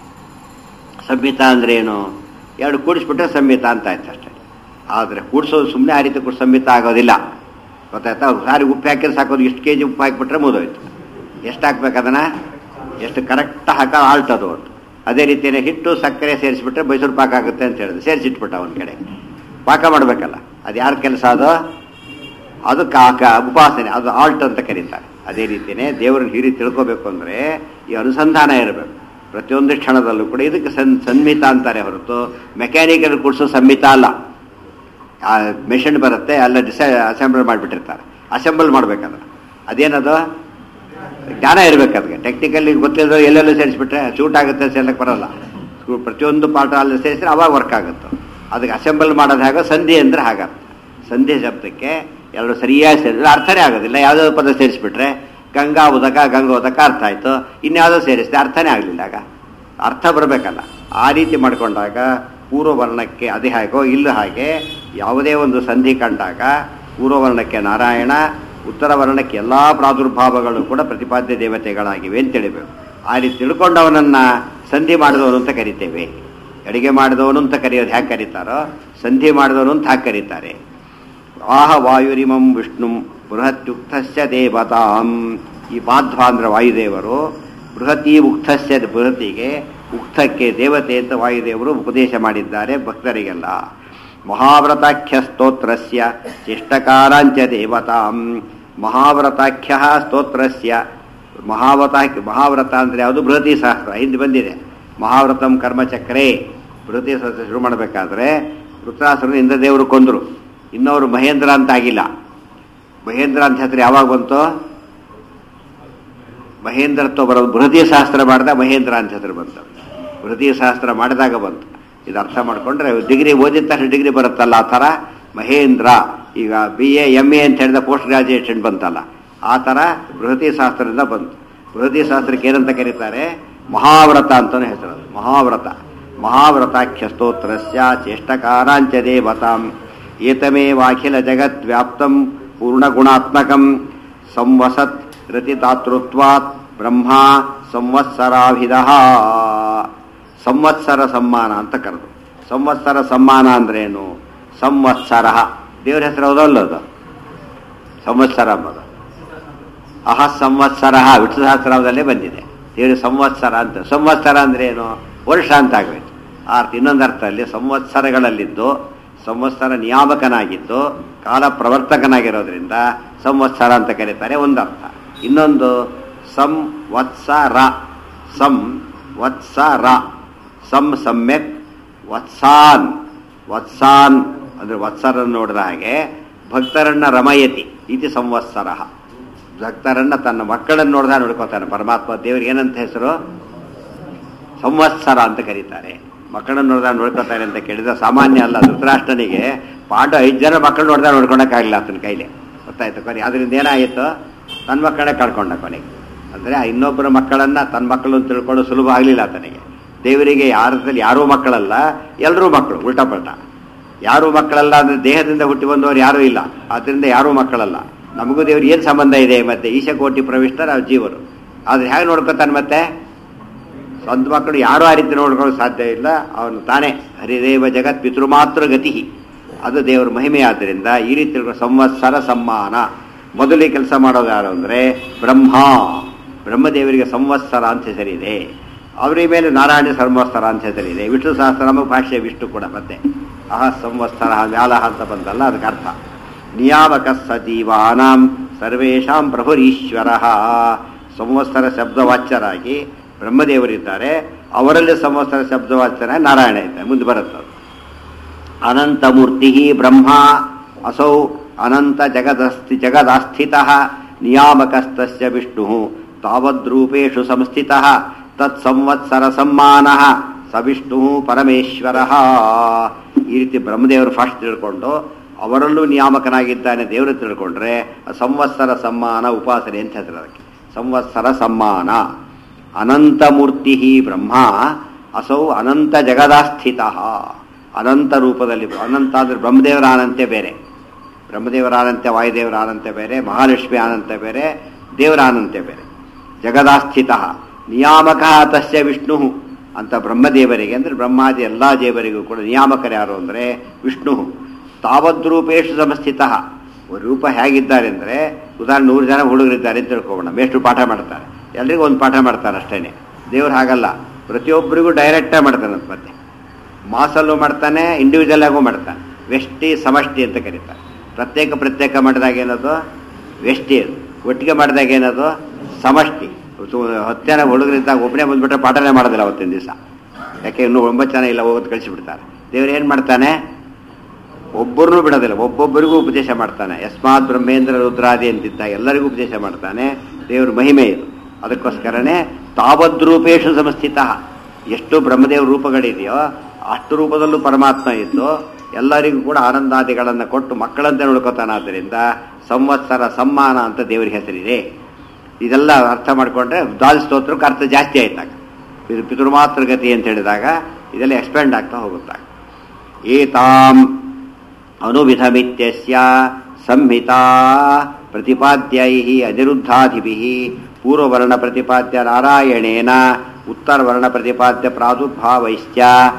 ಸಂಹಿತಾ ಅಂದ್ರೆ ಏನು ಎರಡು ಕೂಡಿಸ್ಬಿಟ್ರೆ ಸಂಹಿತಾ ಅಂತ ಆಯ್ತು ಅಷ್ಟೇ ಆದರೆ ಕೂಡಿಸೋದು ಸುಮ್ಮನೆ ಆ ರೀತಿ ಕೂಡ ಸಂಹಿತಾ ಆಗೋದಿಲ್ಲ ಗೊತ್ತಾಯ್ತಾ ಸಾರಿ ಉಪ್ಪು ಹಾಕಿದ್ರೆ ಸಾಕೋದು ಇಷ್ಟು ಕೆ ಜಿ ಉಪ್ಪು ಹಾಕಿಬಿಟ್ರೆ ಮುಗಿದೋಯ್ತು ಎಷ್ಟು ಹಾಕ್ಬೇಕು ಅದನ್ನು ಎಷ್ಟು ಕರೆಕ್ಟ್ ಹಾಕ ಆಳ್ತದು ಅಂತ ಅದೇ ರೀತಿಯೇ ಹಿಟ್ಟು ಸಕ್ಕರೆ ಸೇರಿಸ್ಬಿಟ್ರೆ ಮೈಸೂರು ಪಾಕ ಆಗುತ್ತೆ ಅಂತ ಹೇಳಿದ್ರು ಸೇರಿಸಿಟ್ಬಿಟ್ಟ ಅವನ ಕಡೆ ಪಾಕ ಮಾಡಬೇಕಲ್ಲ ಅದು ಯಾರ ಕೆಲಸ ಅದು ಅದು ಕಾಕ ಉಪಾಸನೆ ಅದು ಆಲ್ಟ್ ಅಂತ ಕರೀತಾರೆ ಅದೇ ರೀತಿಯೇ ದೇವರನ್ನ ಹಿರಿ ತಿಳ್ಕೋಬೇಕು ಅಂದರೆ ಈ ಅನುಸಂಧಾನ ಇರಬೇಕು ಪ್ರತಿಯೊಂದು ಕ್ಷಣದಲ್ಲೂ ಕೂಡ ಇದಕ್ಕೆ ಸನ್ ಸನ್ಮಿತ ಅಂತಾರೆ ಹೊರತು ಮೆಕ್ಯಾನಿಕಲ್ ಕೂಡಿಸೋ ಸಂಹಿತ ಅಲ್ಲ ಆ ಮೆಷಿನ್ ಬರುತ್ತೆ ಅಲ್ಲ ಡಿಸೈ ಅಸೆಂಬಲ್ ಮಾಡಿಬಿಟ್ಟಿರ್ತಾರೆ ಅಸೆಂಬಲ್ ಮಾಡ್ಬೇಕಂದ್ರೆ ಅದೇನದು ಜ್ಞಾನ ಇರಬೇಕು ಅದಕ್ಕೆ ಟೆಕ್ನಿಕಲಿ ಗೊತ್ತಿಲ್ಲದ್ರೆ ಎಲ್ಲೆಲ್ಲೂ ಸೇರಿಸ್ಬಿಟ್ರೆ ಶೂಟ್ ಆಗುತ್ತೆ ಸೇರ್ಲಕ್ಕೆ ಬರಲ್ಲ ಸ್ಕ್ರೂ- ಪ್ರತಿಯೊಂದು ಪಾಠ ಅಲ್ಲಿ ಸೇರಿಸಿದ್ರೆ ಅವಾಗ ವರ್ಕ್ ಆಗುತ್ತೆ ಅದಕ್ಕೆ ಅಸೆಂಬಲ್ ಮಾಡೋದು ಹಾಗೆ ಸಂಧಿ ಅಂದರೆ ಹಾಗರ್ಥ ಸಂಧಿ ಶಬ್ದಕ್ಕೆ ಎರಡು ಸರಿಯಾಗಿ ಸೇರಿದ್ರೆ ಅರ್ಥನೇ ಆಗೋದಿಲ್ಲ ಯಾವುದೋ ಪದ ಸೇರಿಸ್ಬಿಟ್ರೆ ಗಂಗಾ ಉದಕ ಗಂಗಾ ಉದಕ ಅರ್ಥ ಆಯಿತು ಇನ್ಯಾವುದೋ ಸೇರಿಸಿದೆ ಅರ್ಥನೇ ಆಗಲಿಲ್ಲ ಆಗ ಅರ್ಥ ಬರಬೇಕಲ್ಲ ಆ ರೀತಿ ಮಾಡಿಕೊಂಡಾಗ ಪೂರ್ವವರ್ಣಕ್ಕೆ ಅದೇ ಹಾಗೋ ಇಲ್ಲ ಹಾಗೆ ಯಾವುದೇ ಒಂದು ಸಂಧಿ ಕಂಡಾಗ ಪೂರ್ವವರ್ಣಕ್ಕೆ ನಾರಾಯಣ ಉತ್ತರ ವರ್ಣಕ್ಕೆ ಎಲ್ಲ ಪ್ರಾದುರ್ಭಾವಗಳು ಕೂಡ ಪ್ರತಿಪಾದ್ಯ ದೇವತೆಗಳಾಗಿವೆ ಅಂತ ತಿಳಿಬೇಕು ಆ ರೀತಿ ತಿಳ್ಕೊಂಡವನನ್ನ ಸಂಧಿ ಮಾಡಿದವನು ಅಂತ ಕರಿತೇವೆ ಅಡಿಗೆ ಮಾಡಿದವನು ಅಂತ ಕರೆಯೋದು ಹ್ಯಾಕೆ ಕರೀತಾರೋ ಸಂಧಿ ಮಾಡಿದವನು ಅಂತ ಹಾಗೆ ಕರೀತಾರೆ ಆಹ ವಾಯುರಿಮಂ ವಿಷ್ಣು ಬೃಹತ್ಯುಕ್ತಸ್ಯ ದೇವತಾಂ ಈ ಮಾಧ್ವ ಅಂದ್ರೆ ವಾಯುದೇವರು ಬೃಹತಿ ಉಕ್ತಸ್ಯ ಬೃಹತಿಗೆ ಉಕ್ತಕ್ಕೆ ದೇವತೆ ಅಂತ ವಾಯುದೇವರು ಉಪದೇಶ ಮಾಡಿದ್ದಾರೆ ಭಕ್ತರಿಗೆಲ್ಲ ಮಹಾವ್ರತಾಖ್ಯ ಸ್ತೋತ್ರಸ್ಯ ಶಿಷ್ಟಕಾರಾಂಚ ದೇವತಾಂ ಮಹಾವ್ರತಾಖ್ಯ ಸ್ತೋತ್ರಸ್ಯ ಮಹಾವ್ರತ ಮಹಾವ್ರತ ಅಂದರೆ ಯಾವುದು ಬೃಹತಿ ಸಹಸ್ರ ಹಿಂದೆ ಬಂದಿದೆ ಮಹಾವ್ರತಂ ಕರ್ಮಚಕ್ರೇ ಬೃಹತಿ ಸಹಸ್ರ ಶುರು ಮಾಡಬೇಕಾದ್ರೆ ವೃತ್ತಾಸುರನ ಇಂದ್ರದೇವರು ಕೊಂದರು ಇನ್ನವರು ಮಹೇಂದ್ರ ಅಂತ ಆಗಿಲ್ಲ ಮಹೇಂದ್ರ ಅಂತ ಹೆಸರು ಯಾವಾಗ ಬಂತು ಮಹೇಂದ್ರತ್ವ ಬರೋದು ಬೃಹತಿ ಶಾಸ್ತ್ರ ಮಾಡಿದ ಮಹೇಂದ್ರ ಅಂತ ಹೆಸರು ಬಂತು ಬೃಹತಿ ಶಾಸ್ತ್ರ ಮಾಡಿದಾಗ ಬಂತು ಇದು ಅರ್ಥ ಮಾಡ್ಕೊಂಡ್ರೆ ಡಿಗ್ರಿ ಓದಿದ ತಕ್ಷಣ ಡಿಗ್ರಿ ಬರುತ್ತಲ್ಲ ಆ ಥರ ಮಹೇಂದ್ರ ಈಗ ಬಿ ಎ ಎಮ್ ಎ ಅಂತ ಹೇಳಿದ ಪೋಸ್ಟ್ ಗ್ರಾಜುಯೇಷನ್ ಬಂತಲ್ಲ ಆ ಥರ ಬೃಹತಿ ಶಾಸ್ತ್ರದಿಂದ ಬಂತು ಬೃಹತಿ ಶಾಸ್ತ್ರಕ್ಕೆ ಏನಂತ ಕರೀತಾರೆ ಮಹಾವ್ರತ ಅಂತಲೂ ಹೆಸರು ಅದು. ಮಹಾವ್ರತ ಮಹಾವ್ರತಾಖ್ಯ ಸ್ತೋತ್ರಸ್ಯ ಚೇಷ್ಟಕಾರಾಂಚ ದೇವತಾಂ ಏತಮೇವಾಖಿಲ ಜಗತ್ ವ್ಯಾಪ್ತಂ ಪೂರ್ಣಗುಣಾತ್ಮಕಂ ಸಂವಸತ್ ರತಿತಾತೃತ್ವಾತ್ ಬ್ರಹ್ಮ ಸಂವತ್ಸರಾಭಿಧ ಸಂವತ್ಸರ ಸಮ್ಮಾನ ಅಂತ ಕರೆದು ಸಂವತ್ಸರ ಸಮ್ಮಾನ ಅಂದ್ರೇನು ಸಂವತ್ಸರ ದೇವ್ರ ಹೆಸರು ಹೌದಲ್ಲ ಅದು ಸಂವತ್ಸರ ಅಂಬದು ಅಹ ಸಂವತ್ಸರ ವಿಷ್ಣು ಸಹಸ್ರನಾಮದಲ್ಲೇ ಬಂದಿದೆ ದೇವರು ಸಂವತ್ಸರ ಅಂತ ಸಂವತ್ಸರ ಅಂದ್ರೆ ಏನು ವರ್ಷ ಅಂತ ಆಗಬೇಕು ಆ ಅರ್ಥ ಇನ್ನೊಂದು ಅರ್ಥ ಅಲ್ಲಿ ಸಂವತ್ಸರಗಳಲ್ಲಿದ್ದು ಸಂವತ್ಸರ ನಿಯಾಮಕನಾಗಿದ್ದು ಕಾಲ ಪ್ರವರ್ತಕನಾಗಿರೋದ್ರಿಂದ ಸಂವತ್ಸರ ಅಂತ ಕರೀತಾರೆ ಒಂದು ಅರ್ಥ ಇನ್ನೊಂದು ಸಂವತ್ಸರ ಸಂ ವತ್ಸರ ಸಂ ಸಮ್ಯಕ್ ವತ್ಸಾನ್ ವತ್ಸಾನ್ ಅಂದ್ರೆ ವತ್ಸರನ್ನು ನೋಡಿದ ಹಾಗೆ ಭಕ್ತರನ್ನ ರಮಯತಿ ಇತಿ ಸಂವತ್ಸರ ಭಕ್ತರನ್ನ ತನ್ನ ಮಕ್ಕಳನ್ನು ನೋಡ್ದ ನೋಡ್ಕೋತಾನೆ ಪರಮಾತ್ಮ ದೇವ್ರಿಗೆ ಏನಂತ ಹೆಸರು ಸಂವತ್ಸರ ಅಂತ ಕರೀತಾರೆ ಮಕ್ಕಳನ್ನು ನೋಡ್ದ ನೋಡ್ಕೋತಾರೆ ಅಂತ ಕೇಳಿದ್ರೆ ಸಾಮಾನ್ಯ ಅಲ್ಲ ಧೃತರಾಷ್ಟ್ರನಿಗೆ ಪಾಂಡು ಐದು ಜನ ಮಕ್ಕಳು ನೋಡ್ದ ನೋಡ್ಕೊಳಕ್ಕಾಗಿಲ್ಲ ಆತನ ಕೈಲಿ ಗೊತ್ತಾಯ್ತು ಕೊನೆ ಅದರಿಂದ ಏನಾಯಿತು ತನ್ನ ಮಕ್ಕಳೇ ಕಳ್ಕೊಂಡ ಕೊನೆಗೆ ಅಂದರೆ ಇನ್ನೊಬ್ಬರ ಮಕ್ಕಳನ್ನ ತನ್ನ ಮಕ್ಕಳು ಅಂತ ತಿಳ್ಕೊಳ್ಳೋ ಸುಲಭ ಆಗಲಿಲ್ಲ ಆತನಿಗೆ ದೇವರಿಗೆ ಯಾರದಲ್ಲಿ ಯಾರೂ ಮಕ್ಕಳಲ್ಲ ಎಲ್ಲರೂ ಮಕ್ಕಳು ಉಲ್ಟಾ ಪಲ್ಟಾ ಯಾರೂ ಮಕ್ಕಳಲ್ಲ ಅಂದ್ರೆ ದೇಹದಿಂದ ಹುಟ್ಟಿ ಬಂದವರು ಯಾರೂ ಇಲ್ಲ ಆದ್ದರಿಂದ ಯಾರೂ ಮಕ್ಕಳಲ್ಲ ನಮಗೂ ದೇವ್ರು ಏನು ಸಂಬಂಧ ಇದೆ ಮತ್ತೆ ಈಶಕೋಟಿ ಪ್ರವಿಷ್ಟ ನಾವು ಜೀವರು ಆದ್ರೆ ಹೇಗೆ ನೋಡ್ಕೊತಾನೆ ಮತ್ತೆ ಸ್ವಂತ ಮಕ್ಕಳು ಯಾರೂ ಆ ರೀತಿ ನೋಡ್ಕೊಳ್ಳೋಕೆ ಸಾಧ್ಯ ಇಲ್ಲ ಅವನು ತಾನೇ ಹರಿದೇವ ಜಗತ್ ಪಿತೃಮಾತೃ ಗತಿ ಅದು ದೇವರ ಮಹಿಮೆ ಆದ್ದರಿಂದ ಈ ರೀತಿ ತಿಳ್ಕೊಂಡು ಸಂವತ್ಸರ ಸಮ್ಮಾನ ಮೊದಲೇ ಕೆಲಸ ಮಾಡೋದು ಯಾರು ಅಂದರೆ ಬ್ರಹ್ಮ ಬ್ರಹ್ಮದೇವರಿಗೆ ಸಂವತ್ಸರ ಅಂತ ಹೆಸರಿದೆ ಅವರ ಮೇಲೆ ನಾರಾಯಣ ಸಂವತ್ಸರ ಅಂತ ಹೆಸರಿದೆ ವಿಷ್ಣು ಸಹಸ್ರನಾಮ ಭಾಷೆ ವಿಷ್ಣು ಕೂಡ ಮತ್ತೆ ಅಹ ಸಂವತ್ಸರ ವ್ಯಾಲಹ ಅಂತ ಬಂದಲ್ಲ ಅದಕ್ಕೆ ಅರ್ಥ ನಿಯಾಮಕ ಸಜೀವಾನಾಂ ಸರ್ವೇಷಾಂ ಪ್ರಭುರೀಶ್ವರ ಸಂವತ್ಸರ ಶಬ್ದವಾಚ್ಯರಾಗಿ ಬ್ರಹ್ಮದೇವರಿದ್ದಾರೆ ಅವರಲ್ಲಿ ಸಂವತ್ಸರ ಶಬ್ದವಾಚ್ಯರ ನಾರಾಯಣ ಇದ್ದಾರೆ ಮುಂದೆ ಬರುತ್ತೆ ಅದು. ಅನಂತಮೂರ್ತಿ ಬ್ರಹ್ಮ ಅಸೌ ಅನಂತ ಜಗದಸ್ತಿ ಜಗದಾಸ್ಥಿತ ನಿಯಾಮಕಸ್ತಸ್ಯ ವಿಷ್ಣು ತಾವದ್ರೂಪೇಷು ಸಂಸ್ಥಿತ ತತ್ ಸಂವತ್ಸರ ಸಮ್ಮಾನ ಸ ವಿಷ್ಣು ಪರಮೇಶ್ವರ ಈ ರೀತಿ ಬ್ರಹ್ಮದೇವರು ಫಸ್ಟ್ ತಿಳ್ಕೊಂಡು ಅವರಲ್ಲೂ ನಿಯಾಮಕನಾಗಿದ್ದಾನೆ ದೇವರು ತಿಳ್ಕೊಂಡ್ರೆ ಸಂವತ್ಸರ ಸಮ್ಮಾನ ಉಪಾಸನೆ ಅಂತ ಹೇಳ್ತಾರೆ ಅದಕ್ಕೆ ಸಂವತ್ಸರ ಸಮ್ಮಾನ ಅನಂತಮೂರ್ತಿ ಬ್ರಹ್ಮ ಅಸೌ ಅನಂತ ಜಗದಾಸ್ಥಿತ ಅನಂತ ರೂಪದಲ್ಲಿ ಅನಂತ ಅಂದ್ರೆ ಬ್ರಹ್ಮದೇವರ ಅನಂತೆ ಬೇರೆ ಬ್ರಹ್ಮದೇವರ ಅನಂತೆ ವಾಯುದೇವರ ಅನಂತೆ ಬೇರೆ ಮಹಾಲಕ್ಷ್ಮಿ ಅನಂತೆ ಬೇರೆ ದೇವರ ಅನಂತೆ ಬೇರೆ ಜಗದಾಸ್ಥಿತ ನಿಯಾಮಕ ತಸ್ಯ ವಿಷ್ಣು ಅಂತ ಬ್ರಹ್ಮದೇವರಿಗೆ ಅಂದ್ರೆ ಬ್ರಹ್ಮಾದಿ ಎಲ್ಲಾ ದೇವರಿಗೂ ಕೂಡ ನಿಯಾಮಕರು ಯಾರು ಅಂದ್ರೆ ವಿಷ್ಣು ತಾವದ್ರೂಪೇಶು ಸಮಸ್ಥಿತ ರೂಪ ಹೇಗಿದ್ದಾರೆ ಅಂದ್ರೆ ಉದಾಹರಣೆ ನೂರು ಜನ ಹುಡುಗರಿದ್ದಾರೆ ಅಂತ ತಿಳ್ಕೊಬೋಣ ಮೇಷ್ಟ್ರು ಪಾಠ ಮಾಡ್ತಾರೆ ಎಲ್ರಿಗೂ ಒಂದು ಪಾಠ ಮಾಡ್ತಾರೆ ಅಷ್ಟೇನೆ ದೇವ್ರು ಹಾಗಲ್ಲ ಪ್ರತಿಯೊಬ್ಬರಿಗೂ ಡೈರೆಕ್ಟಾಗಿ ಮಾಡ್ತಾನೆ ಮತ್ತೆ ಮಾಸಲ್ಲೂ ಮಾಡ್ತಾನೆ ಇಂಡಿವಿಜುವಲ್ ಆಗು ಮಾಡ್ತಾನೆ ವ್ಯಷ್ಟಿ ಸಮಷ್ಟಿ ಅಂತ ಕರೀತಾರೆ ಪ್ರತ್ಯೇಕ ಪ್ರತ್ಯೇಕ ಮಾಡಿದಾಗ ಏನದು ವ್ಯಷ್ಟಿ ಅದು ಒಟ್ಟಿಗೆ ಮಾಡಿದಾಗ ಏನದು ಸಮಷ್ಟಿ ಸು- ಹತ್ತು ಜನ ಹುಡುಗರಿದ್ದಾಗ ಒಬ್ಬನೇ ಬಂದ್ಬಿಟ್ರೆ ಪಾಠನೇ ಮಾಡೋದಿಲ್ಲ ಅವತ್ತಿನ ದಿವಸ ಯಾಕೆ ಇನ್ನೂ ಒಂಬತ್ತು ಜನ ಇಲ್ಲ ಹೋಗೋದು ಕಳಿಸಿಬಿಡ್ತಾರೆ ದೇವ್ರು ಏನು ಮಾಡ್ತಾನೆ ಒಬ್ಬರನ್ನೂ ಬಿಡೋದಿಲ್ಲ ಒಬ್ಬೊಬ್ಬರಿಗೂ ಉಪದೇಶ ಮಾಡ್ತಾನೆ ಯಸ್ಮಾತ್ ಬ್ರಹ್ಮೇಂದ್ರ ರುದ್ರಾದಿ ಅಂತಿದ್ದ ಎಲ್ಲರಿಗೂ ಉಪದೇಶ ಮಾಡ್ತಾನೆ ದೇವ್ರ ಮಹಿಮೆ ಇದು ಅದಕ್ಕೋಸ್ಕರನೇ ತಾವದ್ರೂಪೇಶು ಸಮಸ್ಥಿತ ಎಷ್ಟು ಬ್ರಹ್ಮದೇವ ರೂಪಗಳಿದೆಯೋ ಅಷ್ಟು ರೂಪದಲ್ಲೂ ಪರಮಾತ್ಮ ಇದ್ದು ಎಲ್ಲರಿಗೂ ಕೂಡ ಆನಂದಾದಿಗಳನ್ನು ಕೊಟ್ಟು ಮಕ್ಕಳಂತೆ ನೋಡ್ಕೋತಾನಾದ್ದರಿಂದ ಸಂವತ್ಸರ ಸಮ್ಮಾನ ಅಂತ ದೇವರಿಗೆ ಹೆಸರಿದೆ ಇದೆಲ್ಲ ಅರ್ಥ ಮಾಡಿಕೊಂಡ್ರೆ ದಾಲ್ ಸ್ತೋತ್ರಕ್ಕೆ ಅರ್ಥ ಜಾಸ್ತಿ ಆಯ್ತಾಗ ಇದು ಪಿತೃಮಾತೃಗತಿ ಅಂತ ಹೇಳಿದಾಗ ಇದೆಲ್ಲ ಎಕ್ಸ್ಪೆಂಡ್ ಆಗ್ತಾ ಹೋಗುತ್ತಾಗ ಏತಾಂ ಅನುವಿಧಮಿತ್ಯಸ್ಯ ಸಂಹಿತಾ ಪ್ರತಿಪಾದ್ಯೈ ಅನಿರುದ್ಧಾಧಿಭಿ ಪೂರ್ವವರ್ಣ ಪ್ರತಿಪಾದ್ಯ ನಾರಾಯಣೇನ ಉತ್ತರವರ್ಣ ಪ್ರತಿಪಾದ್ಯ ಪ್ರಾದುರ್ಭಾವೈಶ್ಚ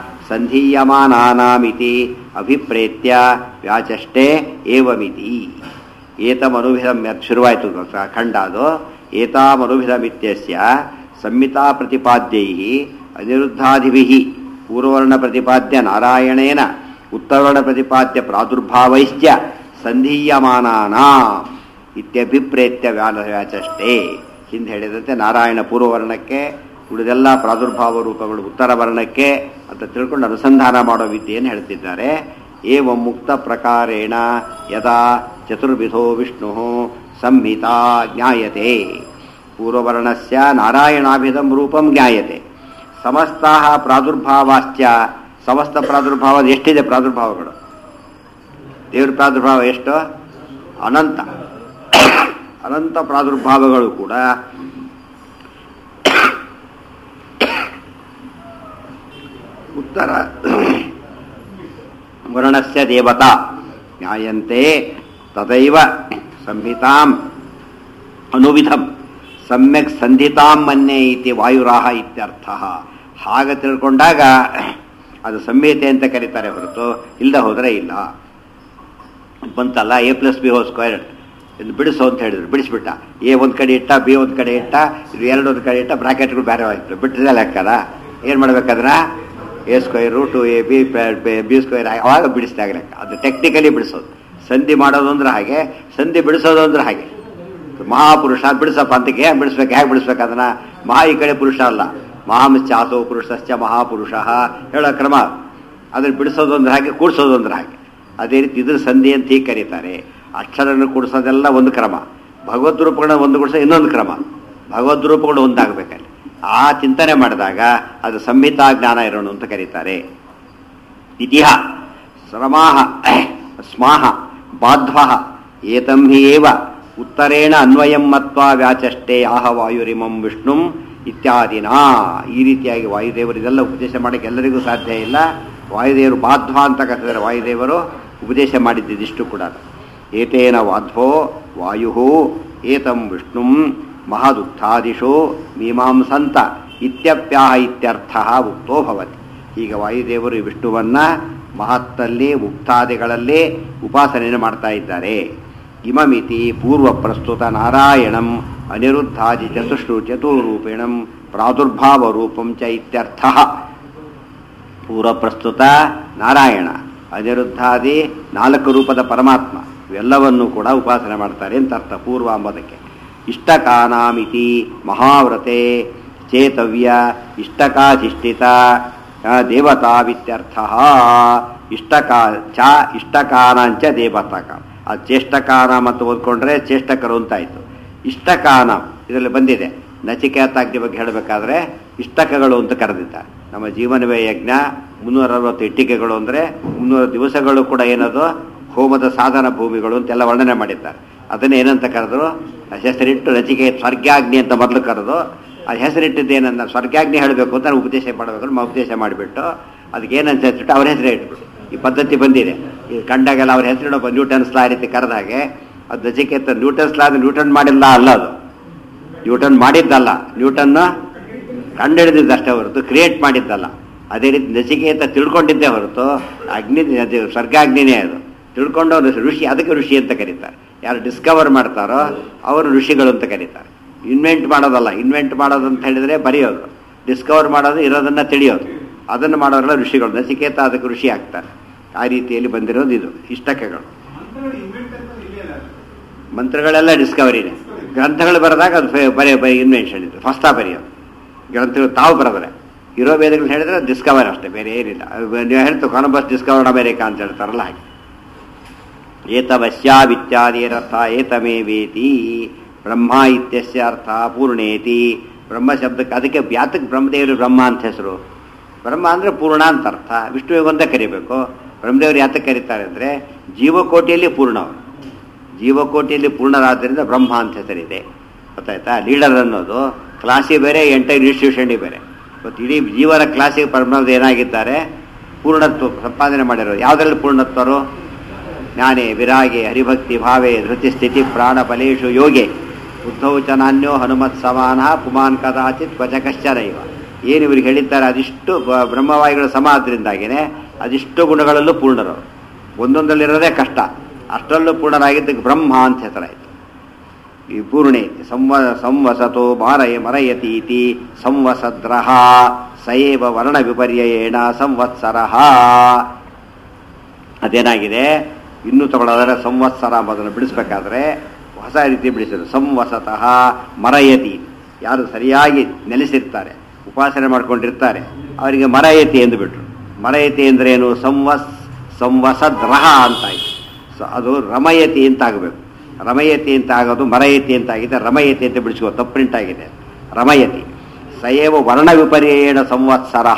ಸಂಧೀಯಮಾನಾನಾಮಿತಿ ಅಭಿಪ್ರೇತ್ಯ ವ್ಯಾಚಷ್ಟೇ ಏವಮಿತಿ ಏತಮನುಭಿಧಂ ಯತ್ ಶುರುವಾಯಿತು ಸ- ಖಂಡ ಅದು ಏತಾಮನುಭಿಧಮಿತ್ಯಸ್ಯ ಸಂಹಿತಾ ಪ್ರತಿಪಾದ್ಯೈ ಅನಿರುದ್ಧಾಧಿಭಿ ಪೂರ್ವವರ್ಣ ಪ್ರತಿಪಾದ್ಯ ನಾರಾಯಣೇನ ಉತ್ತರವರ್ಣ ಪ್ರತಿಪಾದ್ಯ ಪ್ರಾದುರ್ಭಾವೈಶ್ಚ ಸಂಧೀಯಮಾನಾನ ಇತ್ಯಭಿಪ್ರೇತ್ಯ ವ್ಯಾಲ ವ್ಯಾಚಷ್ಟೇ ಹಿಂದೆ ಹೇಳಿದಂತೆ ನಾರಾಯಣ ಪೂರ್ವವರ್ಣಕ್ಕೆ ಉಳಿದೆಲ್ಲ ಪ್ರಾದುರ್ಭಾವ ರೂಪಗಳು ಉತ್ತರ ವರ್ಣಕ್ಕೆ ಅಂತ ತಿಳ್ಕೊಂಡು ಅನುಸಂಧಾನ ಮಾಡೋ ವಿದ್ಯೆಯನ್ನು ಹೇಳ್ತಿದ್ದಾರೆ ಏವ ಮುಕ್ತ ಪ್ರಕಾರೇಣ ಯದಾ ಚತುರ್ವಿಧೋ ವಿಷ್ಣು ಸಂಹಿತಾ ಜ್ಞಾಯತೆ ಪೂರ್ವವರ್ಣಸ್ಯ ನಾರಾಯಣಾಭಿಧಂ ರೂಪಂ ಜ್ಞಾಯತೆ ಸಮಸ್ತಾ ಪ್ರಾದುರ್ಭಾವಾಶ್ಚ ಸಮಸ್ತ ಪ್ರಾದುರ್ಭಾವ ಎಷ್ಟಿದೆ ಪ್ರಾದುರ್ಭಾವಗಳು ದೇವ್ರ ಪ್ರಾದುರ್ಭಾವ ಎಷ್ಟು ಅನಂತ ಅನಂತ ಪ್ರಾದುರ್ಭಾವಗಳು ಕೂಡ ಉತ್ತರ ವರ್ಣಸ್ಯ ದೇವತಾ ಜ್ಞಾಯಂತೆ ತದೈವ ಸಂಹಿತಾಂ ಅನುವಿಧಂ ಸಮ್ಯಕ್ ಸಂಧಿತಾಂ ಮನ್ಯೆ ಇತಿ ವಾಯುರಾಹ ಇತ್ಯರ್ಥ ಹಾಗೆ ತಿಳ್ಕೊಂಡಾಗ ಅದು ಸಂಹಿತೆ ಅಂತ ಕರೀತಾರೆ ಹೊರತು ಇಲ್ಲದ ಹೋದರೆ ಇಲ್ಲ ಬಂತಲ್ಲ A plus B whole square ಇದು ಬಿಡಿಸು ಅಂತ ಹೇಳಿದ್ರು ಬಿಡಿಸ್ಬಿಟ್ಟ ಎ ಒಂದು ಕಡೆ ಇಟ್ಟ ಬಿ ಒಂದು ಕಡೆ ಇಟ್ಟ ಇದು ಎರಡು ಒಂದು ಕಡೆ ಇಟ್ಟ ಬ್ರಾಕೆಟ್ಗಳು ಬೇರೆ ಆಯ್ತು ಬಿಟ್ಟಿದೆ ಲೆಕ್ಕದ ಏನು ಮಾಡ್ಬೇಕಾದ್ರ A square two A B B square ಅವಾಗ ಬಿಡಿಸಿದಾಗ ಲೆಕ್ಕ ಅದು ಟೆಕ್ನಿಕಲಿ ಬಿಡಿಸೋದು ಸಂಧಿ ಮಾಡೋದು ಅಂದ್ರೆ ಹಾಗೆ ಸಂಧಿ ಬಿಡಿಸೋದು ಅಂದ್ರೆ ಹಾಗೆ ಮಹಾಪುರುಷ ಬಿಡಿಸಪ್ಪ ಅಂತ ಹೇಗೆ ಬಿಡಿಸ್ಬೇಕು ಹೇಗೆ ಬಿಡಿಸ್ಬೇಕು ಅದನ್ನ ಮಹಾ ಈ ಕಡೆ ಪುರುಷ ಅಲ್ಲ ಮಹಾಮಶ್ಚಾಸೋ ಪುರುಷಶ್ಚ ಮಹಾಪುರುಷ ಹೇಳೋ ಕ್ರಮ ಅದನ್ನ ಬಿಡಿಸೋದು ಅಂದ್ರೆ ಹಾಗೆ ಕೂಡಿಸೋದು ಅಂದ್ರೆ ಹಾಗೆ ಅದೇ ರೀತಿ ಇದ್ರ ಸಂಧಿ ಅಂತ ಹೀಗೆ ಕರೀತಾರೆ ಅಕ್ಷರನ್ನು ಕೂಡಿಸೋದೆಲ್ಲ ಒಂದು ಕ್ರಮ ಭಗವದ್ ರೂಪಗಳನ್ನ ಒಂದು ಕೂಡಿಸೋ ಇನ್ನೊಂದು ಕ್ರಮ ಭಗವದ್ ರೂಪಗಳು ಒಂದಾಗಬೇಕಲ್ಲಿ ಆ ಚಿಂತನೆ ಮಾಡಿದಾಗ ಅದು ಸಂಹಿತಾ ಜ್ಞಾನ ಇರೋಣ ಅಂತ ಕರೀತಾರೆ ಇತಿಹ ಶ್ರಮಾಹ ಸ್ಮಾಹ ಬಾಧ್ವ ಏತಂ ಹಿ ಏವ ಉತ್ತರೇಣ ಅನ್ವಯಂ ಮತ್ವಾ ವ್ಯಾಚಷ್ಟೇ ಆಹ ವಾಯುರಿಮಂ ವಿಷ್ಣುಂ ಇತ್ಯಾದಿನ ಈ ರೀತಿಯಾಗಿ ವಾಯುದೇವರು ಇದೆಲ್ಲ ಉಪದೇಶ ಮಾಡಕ್ಕೆ ಎಲ್ಲರಿಗೂ ಸಾಧ್ಯ ಇಲ್ಲ ವಾಯುದೇವರು ಬಾಧ್ವ ಅಂತ ಕರೆದಿದ್ದಾರೆ ವಾಯುದೇವರು ಉಪದೇಶ ಮಾಡಿದ್ದಿಷ್ಟು ಕೂಡ ಏತೇನ ವಾಧ್ವೋ ವಾಯು ಏತಂ ವಿಷ್ಣುಂ ಮಹದುಕ್ತಾದಿಷು ಮೀಮಾಂಸಂತ ಇತ್ಯಪ್ಯಾಹ ಇತ್ಯರ್ಥ ಉಕ್ತೋ ಭವತಿ ಈಗ ವಾಯುದೇವರು ಈ ವಿಷ್ಣುವನ್ನ ಮಹತ್ತಲ್ಲಿ ಉಕ್ತಾದಿಗಳಲ್ಲಿ ಉಪಾಸನೆಯನ್ನು ಮಾಡ್ತಾ ಇದ್ದಾರೆ ಇಮಮಿತಿ ಪೂರ್ವ ಪ್ರಸ್ತುತ ನಾರಾಯಣಂ ಅನಿರುದ್ಧಾದಿ ಚತುಷ್ರು ಚತುರೂಪೇಣಂ ಪ್ರಾದುರ್ಭಾವ ರೂಪಂ ಚ ಇತ್ಯರ್ಥ ಪೂರ್ವ ಪ್ರಸ್ತುತ ನಾರಾಯಣ ಅನಿರುದ್ಧಾದಿ ನಾಲ್ಕು ರೂಪದ ಪರಮಾತ್ಮ ಇವೆಲ್ಲವನ್ನು ಕೂಡ ಉಪಾಸನೆ ಮಾಡ್ತಾರೆ ಅಂತ ಅರ್ಥ ಪೂರ್ವ ಅಂಬೋದಕ್ಕೆ ಇಷ್ಟಕಾನಾಮಿತಿ ಮಹಾವ್ರತೆ ಚೇತವ್ಯ ಇಷ್ಟಕಾಧಿಷ್ಠಿತ ಆ, ದೇವತಾವಿತ್ಯರ್ಥ ಇಷ್ಟಕಾ ಚ ಇಷ್ಟಕಾನಾಂಚ ದೇವತಾಕ ಆ ಚೇಷ್ಟಕಾನ ಮತ್ತು ಓದ್ಕೊಂಡ್ರೆ ಚೇಷ್ಟಕರು ಅಂತಾಯ್ತು ಇಷ್ಟಕಾನ ಇದರಲ್ಲಿ ಬಂದಿದೆ ನಚಿಕೇತಾಗ್ನಿ ಬಗ್ಗೆ ಹೇಳಬೇಕಾದ್ರೆ ಇಷ್ಟಕಗಳು ಅಂತ ಕರೆದಿದ್ದಾರೆ ನಮ್ಮ ಜೀವನವೇ ಯಜ್ಞ ಮುನ್ನೂರ ಅರವತ್ತು ಇಟ್ಟಿಗೆಗಳು ಅಂದರೆ ಮುನ್ನೂರ ದಿವಸಗಳು ಕೂಡ ಏನದು ಹೋಮದ ಸಾಧನ ಭೂಮಿಗಳು ಅಂತೆಲ್ಲ ವರ್ಣನೆ ಮಾಡಿದ್ದಾರೆ ಅದನ್ನ ಏನಂತ ಕರೆದ್ರು ಆ ಹೆಸರಿಟ್ಟು ನಚಿಕೆ ಸ್ವರ್ಗಾಗ್ನಿ ಅಂತ ಮೊದಲು ಕರೆದು ಆ ಹೆಸರಿಟ್ಟಿದ್ದು ಏನಂದ ಸ್ವರ್ಗಾಗ್ನಿ ಹೇಳಬೇಕು ಅಂತ ನಾನು ಉಪದೇಶ ಮಾಡಬೇಕು ಅಂತ ಉಪದೇಶ ಮಾಡಿಬಿಟ್ಟು ಅದಕ್ಕೆ ಏನಂತ ಹೆಸರಿಟ್ಟು ಅವ್ರ ಹೆಸರೇ ಇಟ್ಬಿಟ್ಟು ಈ ಪದ್ಧತಿ ಬಂದಿದೆ ಈ ಕಂಡಾಗೆಲ್ಲ ಅವ್ರ ಹೆಸರಿಡೋ ನ್ಯೂಟನ್ಸ್ ಲಾ ರೀತಿ ಕರೆದಾಗೆ ಅದು ನಚಿಕೇತ ನ್ಯೂಟನ್ಸ್ ಲಾ ಅದು ನ್ಯೂಟನ್ ಮಾಡಿಲ್ಲ ಅಲ್ಲ ಅದು ನ್ಯೂಟನ್ ಮಾಡಿದ್ದಲ್ಲ ನ್ಯೂಟನ್ ಕಂಡುಹಿಡಿದಿದ್ದಷ್ಟೇ ಹೊರತು ಕ್ರಿಯೇಟ್ ಮಾಡಿದ್ದಲ್ಲ ಅದೇ ರೀತಿ ನಚಿಕೇತ ತಿಳ್ಕೊಂಡಿದ್ದೇ ಹೊರತು ಅಗ್ನಿ ಅದು ಸ್ವರ್ಗಾಗ್ನಿನೇ ಅದು ತಿಳ್ಕೊಂಡು ಅವ್ರು ಋಷಿ ಅದಕ್ಕೆ ಋಷಿ ಅಂತ ಕರೀತಾರೆ ಯಾರು ಡಿಸ್ಕವರ್ ಮಾಡ್ತಾರೋ ಅವರು ಋಷಿಗಳು ಅಂತ ಕರೀತಾರೆ ಇನ್ವೆಂಟ್ ಮಾಡೋದಲ್ಲ ಇನ್ವೆಂಟ್ ಮಾಡೋದು ಅಂತ ಹೇಳಿದ್ರೆ ಬರೆಯೋದು ಡಿಸ್ಕವರ್ ಮಾಡೋದು ಇರೋದನ್ನ ತಿಳಿಯೋದು ಅದನ್ನು ಮಾಡೋರೆಲ್ಲ ಋಷಿಗಳು ನಚಿಕೇತ ಅದಕ್ಕೆ ಋಷಿ ಆಗ್ತಾರೆ ಆ ರೀತಿಯಲ್ಲಿ ಬಂದಿರೋದು ಇದು ಇಷ್ಟಕಗಳು ಮಂತ್ರಗಳೆಲ್ಲ ಡಿಸ್ಕವರಿನೇ ಗ್ರಂಥಗಳು ಬರೆದಾಗ ಅದು ಫೆ- ಬರೆ ಬರೀ ಇನ್ವೆನ್ಷನ್ ಇದು ಫಸ್ಟಾ ಬರೆಯೋದು ಗ್ರಂಥಗಳು ತಾವು ಬರೆದ್ರೆ ಇರೋ ವೇದಗಳು ಹೇಳಿದ್ರೆ ಡಿಸ್ಕವರ್ ಅಷ್ಟೇ ಬೇರೆ ಏನಿಲ್ಲ ಅದು ನೀವು ಹೇಳ್ತು ಕಾನಬಸ್ ಡಿಸ್ಕವರ್ಡ್ ಅಮೇರಿಕಾ ಅಂತ ಹೇಳ್ತಾರಲ್ಲ ಹಾಗೆ ಏತವಶ್ಯಾವಿತ್ಯಾದಿರರ್ಥ ಏತಮೇವೇತಿ ಬ್ರಹ್ಮ ಇತ್ಯಸ್ಯ ಅರ್ಥ ಪೂರ್ಣೇತಿ ಬ್ರಹ್ಮ ಶಬ್ದಕ್ಕೆ ಅದಕ್ಕೆ ಯಾತಕ್ಕೆ ಬ್ರಹ್ಮದೇವರು ಬ್ರಹ್ಮ ಅಂತ ಹೆಸರು ಬ್ರಹ್ಮ ಅಂದರೆ ಪೂರ್ಣ ಅಂತ ಅರ್ಥ ವಿಷ್ಣುವಿಗೆ ಒಂದೇ ಕರಿಬೇಕು ಬ್ರಹ್ಮದೇವರು ಯಾತಕ್ಕೆ ಕರೀತಾರೆ ಅಂದರೆ ಜೀವಕೋಟಿಯಲ್ಲಿ ಪೂರ್ಣ ಅವರು ಜೀವಕೋಟಿಯಲ್ಲಿ ಪೂರ್ಣರಾದ್ದರಿಂದ ಬ್ರಹ್ಮ ಅಂತ ಹೆಸರಿದೆ ಗೊತ್ತಾಯ್ತಾ ಲೀಡರ್ ಅನ್ನೋದು ಕ್ಲಾಸಿಗೆ ಬೇರೆ ಎಂಟೈರ್ ಇನ್ಸ್ಟಿಟ್ಯೂಷನ್ಗೆ ಬೇರೆ ಇವತ್ತು ಇಡೀ ಜೀವನ ಕ್ಲಾಸಿಗೆ ಪರಮಾತ್ಮ ಏನಾಗಿದ್ದಾರೆ ಪೂರ್ಣತ್ವ ಸಂಪಾದನೆ ಮಾಡಿರೋರು ಯಾವುದ್ರಲ್ಲಿ ಪೂರ್ಣತ್ವರು ಜ್ಞಾನೇ ವಿರಾಗೆ ಹರಿಭಕ್ತಿ ಭಾವೆ ಧೃತಿ ಸ್ಥಿತಿ ಪ್ರಾಣ ಫಲೇಶು ಯೋಗೆ ಉದ್ಧವು ಚ ನಾನ್ಯೋ ಹನುಮತ್ ಸಮಾನ ಪುಮಾನ್ ಕದಾಚಿತ್ ಕ್ವಚಕಶ್ಚನ ಇವ ಏನು ಇವ್ರಿಗೆ ಹೇಳಿದ್ದಾರೆ ಅದಿಷ್ಟು ಬ- ಬ್ರಹ್ಮವಾಯುಗಳ ಸಮ ಆದ್ರಿಂದಾಗಿನೇ ಅದಿಷ್ಟು ಗುಣಗಳಲ್ಲೂ ಪೂರ್ಣರು ಒಂದೊಂದಲ್ಲಿರೋದೇ ಕಷ್ಟ ಅಷ್ಟರಲ್ಲೂ ಪೂರ್ಣರಾಗಿದ್ದಕ್ಕೆ ಬ್ರಹ್ಮ ಅಂತ ಹೆಸರಾಯಿತು ಈ ಪೂರ್ಣೆ ಸಂವ ಸಂವಸತೋ ಮಾರಯ ಮರಯತೀತಿ ಸಂವಸದ್ರಹ ಸಯೇವ ವರ್ಣ ವಿಪರ್ಯಯೇಣ ಸಂವತ್ಸರಃ ಅದೇನಾಗಿದೆ ಇನ್ನೂ ತಗೊಳ್ಳೋದಾದ್ರೆ ಸಂವತ್ಸರ ಮೊದಲು ಬಿಡಿಸ್ಬೇಕಾದ್ರೆ ಹೊಸ ರೀತಿ ಬಿಡಿಸಿದ್ರು ಸಂವಸತಃ ಮರಯತಿ ಯಾರು ಸರಿಯಾಗಿ ನೆಲೆಸಿರ್ತಾರೆ ಉಪಾಸನೆ ಮಾಡ್ಕೊಂಡಿರ್ತಾರೆ ಅವರಿಗೆ ಮರಯತಿ ಎಂದು ಬಿಟ್ರು ಮರಯತಿ ಅಂದ್ರೆ ಏನು ಸಂವಸ್ ಸಂವಸದ್ರಹ ಅಂತಾಯ್ತು ಸೊ ಅದು ರಮಯತಿ ಅಂತ ಆಗಬೇಕು ರಮಯತಿ ಅಂತ ಆಗೋದು ಮರಯತಿ ಅಂತ ಆಗಿದೆ ರಮಯತಿ ಅಂತ ಬಿಡಿಸ್ಕೋ ತಪ್ಪು ಪ್ರಿಂಟ್ ಆಗಿದೆ ರಮಯತಿ ಸಯೇವ ವರ್ಣ ವಿಪರ್ಯೇಣ ಸಂವತ್ಸರ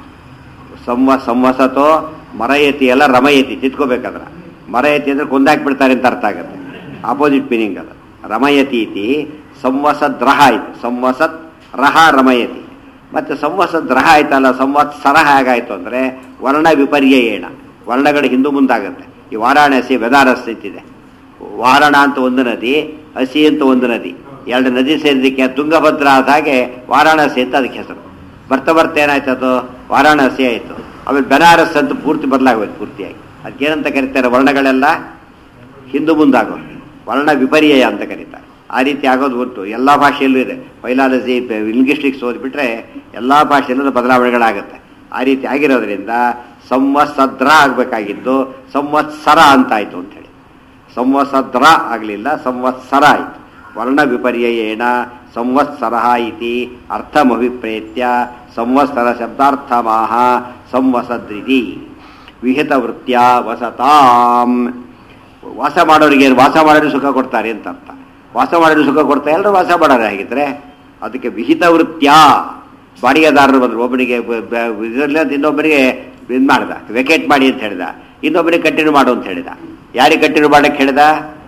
ಸಂವ ಸಂವಸತೋ ಮರಯತಿ ಎಲ್ಲ ರಮಯತಿ ತಿದ್ಕೋಬೇಕಾದ್ರೆ ಮರಯತಿ ಅಂದ್ರೆ ಕೊಂದಾಕ್ಬಿಡ್ತಾರೆ ಅಂತ ಅರ್ಥ ಆಗುತ್ತೆ ಆಪೋಸಿಟ್ ಮೀನಿಂಗ್ ಅದು ರಮಯತಿ ಇತಿ ಸಂವಸದ್ ರಹ ಆಯ್ತು ಸಂವಸತ್ ರಹ ರಮಯತಿ ಮತ್ತೆ ಸಂವಸದ್ ರಹ ಆಯ್ತಲ್ಲ ಸಂವತ್ಸರ ಹೇಗಾಯ್ತು ಅಂದ್ರೆ ವರ್ಣ ವಿಪರ್ಯಯೇಣ ವರ್ಣಗಳು ಹಿಂದೂ ಮುಂದಾಗುತ್ತೆ ಈ ವಾರಾಣಸಿ ಬೆದಾರಸ್ ಅಂತಿದೆ ವಾರಣ ಅಂತ ಒಂದು ನದಿ ಹಸಿ ಅಂತ ಒಂದು ನದಿ ಎರಡು ನದಿ ಸೇರಿದಕ್ಕೆ ತುಂಗಭದ್ರ ಆದ ಹಾಗೆ ವಾರಾಣಸಿ ಅಂತ ಅದಕ್ಕೆ ಹೆಸರು ಬರ್ತಾ ಬರ್ತಾ ಏನಾಯ್ತು ಅದು ವಾರಾಣಸಿ ಆಯಿತು ಆಮೇಲೆ ಬೆನಾರಸ್ ಅಂತ ಪೂರ್ತಿ ಬದಲಾಗೋಯ್ತು ಪೂರ್ತಿಯಾಗಿ ಅದಕ್ಕೇನಂತ ಕರೀತಾರೆ ವರ್ಣಗಳೆಲ್ಲ ಹಿಂದೂ ಮುಂದಾಗೋದು ವರ್ಣ ವಿಪರ್ಯಯ ಅಂತ ಕರೀತಾರೆ ಆ ರೀತಿ ಆಗೋದು ಉಂಟು ಎಲ್ಲ ಭಾಷೆಯಲ್ಲೂ ಇದೆ ಫೈಲಾಲಜಿ ಲಿಂಗ್ವಿಸ್ಟಿಕ್ಸ್ ಓದ್ಬಿಟ್ರೆ ಎಲ್ಲ ಭಾಷೆಯಲ್ಲೂ ಬದಲಾವಣೆಗಳಾಗುತ್ತೆ ಆ ರೀತಿ ಆಗಿರೋದ್ರಿಂದ ಸಂವತ್ಸದ್ರ ಆಗಬೇಕಾಗಿದ್ದು ಸಂವತ್ಸರ ಅಂತಾಯ್ತು ಅಂತ ಹೇಳಿ ಸಂವತ್ಸದ್ರ ಆಗಲಿಲ್ಲ ಸಂವತ್ಸರ ಆಯಿತು ವರ್ಣ ವಿಪರ್ಯಯೇಣ ಸಂವತ್ಸರ ಇತಿ ಅರ್ಥಮಭಿಪ್ರೇತ್ಯ ಸಂವತ್ಸರ ಶಬ್ದಾರ್ಥಮಾಹ ಸಂವಸದ್ರಿತಿ ವಿಹಿತ ವೃತ್ಯ ವಸತಾಂ ವಾಸ ಮಾಡೋರಿಗೆ ಏನು ವಾಸ ಮಾಡೋರಿಗೆ ಸುಖ ಕೊಡ್ತಾರೆ ಅಂತ ಅರ್ಥ ವಾಸ ಮಾಡೋರಿಗೆ ಸುಖ ಕೊಡ್ತಾ ಎಲ್ಲರೂ ವಾಸ ಮಾಡೋರು ಹಾಗಿದ್ರೆ ಅದಕ್ಕೆ ವಿಹಿತ ವೃತ್ಯ ಬಾಡಿಗೆದಾರರು ಬಂದರು ಒಬ್ಬನಿಗೆ ಇದರಲ್ಲಿ ಅಂತ ಇನ್ನೊಬ್ಬರಿಗೆ ಇದು ಮಾಡ್ದ ವೆಕೇಟ್ ಮಾಡಿ ಅಂತ ಹೇಳಿದ ಇನ್ನೊಬ್ಬರಿಗೆ ಕಂಟಿನ್ಯೂ ಮಾಡು ಅಂತ ಹೇಳಿದ ಯಾರಿಗೆ ಕಂಟಿನ್ಯೂ ಮಾಡಕ್ಕೆ ಹೇಳಿದ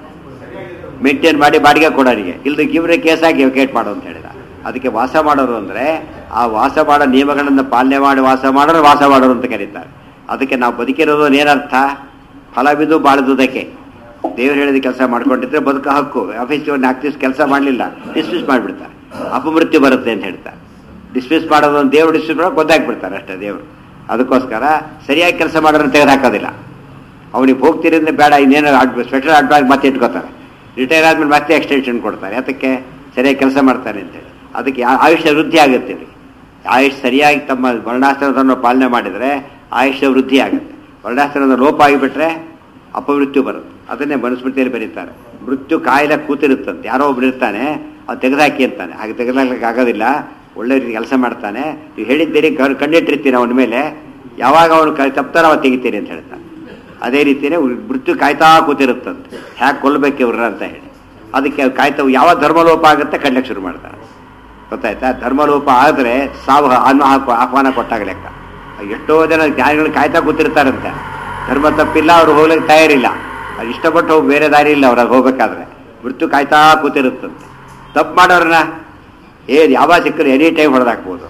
ಮೇಂಟೈನ್ ಮಾಡಿ ಬಾಡಿಗೆ ಕೊಡೋರಿಗೆ ಇಲ್ದಕ್ಕೆ ಇವರೇ ಕೇಸಾಗಿ ವೆಕೇಟ್ ಮಾಡು ಅಂತ ಹೇಳಿದ ಅದಕ್ಕೆ ವಾಸ ಮಾಡೋರು ಅಂದರೆ ಆ ವಾಸ ಮಾಡೋ ನಿಯಮಗಳನ್ನು ಪಾಲನೆ ಮಾಡಿ ವಾಸ ಮಾಡೋರು ವಾಸ ಮಾಡೋರು ಅಂತ ಕರೀತಾರೆ ಅದಕ್ಕೆ ನಾವು ಬದುಕಿರೋದು ಏನರ್ಥ ಫಲ ಬಿದ್ದು ಬಾಳದುದಕ್ಕೆ ದೇವ್ರು ಹೇಳಿದ ಕೆಲಸ ಮಾಡ್ಕೊಂಡಿದ್ರೆ ಬದುಕ ಹಕ್ಕು ಆಫೀಸ್ ನಾಲ್ಕು ದಿವಸ ಕೆಲಸ ಮಾಡಲಿಲ್ಲ ಡಿಸ್ಮಿಸ್ ಮಾಡಿಬಿಡ್ತಾರೆ ಅಪಮೃತ್ಯು ಬರುತ್ತೆ ಅಂತ ಹೇಳ್ತಾರೆ ಡಿಸ್ಮಿಸ್ ಮಾಡೋದು ಒಂದು ದೇವ್ರು ಡಿಸ್ಮಿಸ್ ಮಾಡೋದು ಗೊತ್ತಾಗ್ಬಿಡ್ತಾರೆ ಅಷ್ಟೇ ದೇವರು ಅದಕ್ಕೋಸ್ಕರ ಸರಿಯಾಗಿ ಕೆಲಸ ಮಾಡೋರನ್ನ ತೆಗೆದುಹಾಕೋದಿಲ್ಲ ಅವನಿಗೆ ಹೋಗ್ತೀರಿ ಅಂದ್ರೆ ಬೇಡ ಇನ್ನೇನು ಸ್ಪೆಷಲ್ ಅಡ್ವಾನ್ಸ್ ಮತ್ತೆ ಇಟ್ಕೋತಾರೆ ರಿಟೈರ್ ಆದ್ಮೇಲೆ ಮತ್ತೆ ಎಕ್ಸ್ಟೆನ್ಷನ್ ಕೊಡ್ತಾರೆ ಅದಕ್ಕೆ ಸರಿಯಾಗಿ ಕೆಲಸ ಮಾಡ್ತಾನೆ ಅಂತೇಳಿ ಅದಕ್ಕೆ ಆ- ಆಯುಷ್ಯ ವೃದ್ಧಿ ಆಗುತ್ತೆ ಇಲ್ಲಿ ಆಯುಷ್ ಸರಿಯಾಗಿ ತಮ್ಮ ವರ್ಣಾಶ್ರಮವನ್ನು ಪಾಲನೆ ಮಾಡಿದರೆ ಆಯುಷ್ಯ ವೃದ್ಧಿ ಆಗುತ್ತೆ ವರ್ಣಾಶ್ರಮದ ಲೋಪ ಆಗಿಬಿಟ್ರೆ ಅಪಮೃತ್ಯು ಬರುತ್ತೆ ಅದನ್ನೇ ಮನುಸ್ಮೃತಿಯಲ್ಲಿ ಬರೀತಾರೆ ಮೃತ್ಯು ಕಾಯಿಲೆ ಕೂತಿರುತ್ತಂತೆ ಯಾರೋ ಒಬ್ರು ಇರ್ತಾನೆ ಅವ್ನು ತೆಗೆದಾಕಿ ಅಂತಾನೆ ಹಾಗೆ ತೆಗೆದಾಕಕ್ಕೆ ಆಗೋದಿಲ್ಲ ಒಳ್ಳೆ ರೀತಿ ಕೆಲಸ ಮಾಡ್ತಾನೆ ನೀವು ಹೇಳಿದ್ದೀರಿ ಕಣ್- ಕಣ್ಣಿಟ್ಟಿರ್ತೀನಿ ಅವನ ಮೇಲೆ ಯಾವಾಗ ಅವನು ಕ ತಪ್ತಾರ ಅವ ತೆಗಿತೀನಿ ಅಂತ ಹೇಳ್ತಾನೆ ಅದೇ ರೀತಿಯೇ ಉಳ್- ಮೃತ್ಯು ಕಾಯ್ತಾ ಕೂತಿರುತ್ತಂತೆ ಹ್ಯಾಕೆ ಕೊಲ್ಲಬೇಕು ಇವ್ರನ್ನ ಅಂತ ಹೇಳಿ ಅದಕ್ಕೆ ಅವ್ರು ಕಾಯ್ತಾ ಯಾವ ಧರ್ಮಲೋಪ ಆಗುತ್ತೆ ಕಣ್ಲಿಕ್ಕೆ ಶುರು ಮಾಡ್ತಾರೆ ಗೊತ್ತಾಯ್ತಾ ಧರ್ಮಲೋಪ ಆದರೆ ಸಾವು ಅನ್ನ ಹಾಕು- ಆಹ್ವಾನ ಕೊಟ್ಟಾಗ ಲೆಕ್ಕ ಎಷ್ಟೋ ಜನ ಜ್ಞಾನಿಗಳು ಕಾಯ್ತಾ ಕೂತಿರ್ತಾರಂತೆ ಧರ್ಮ ತಪ್ಪಿಲ್ಲ ಅವ್ರು ಹೋಗ್ಲಿಕ್ಕೆ ತಯಾರಿಲ್ಲ ಅದು ಇಷ್ಟಪಟ್ಟು ಹೋಗಿ ಬೇರೆ ದಾರಿ ಇಲ್ಲ ಅವ್ರಿಗೆ ಹೋಗ್ಬೇಕಾದ್ರೆ ಮೃತ್ಯು ಕಾಯ್ತಾ ಕೂತಿರುತ್ತಂತೆ ತಪ್ಪು ಮಾಡೋರನ್ನ ಏನ್ ಯಾವಾಗ ಸಿಕ್ಕರು ಎನಿ ಟೈಮ್ ಹೊಡೆದಾಕ್ಬೋದು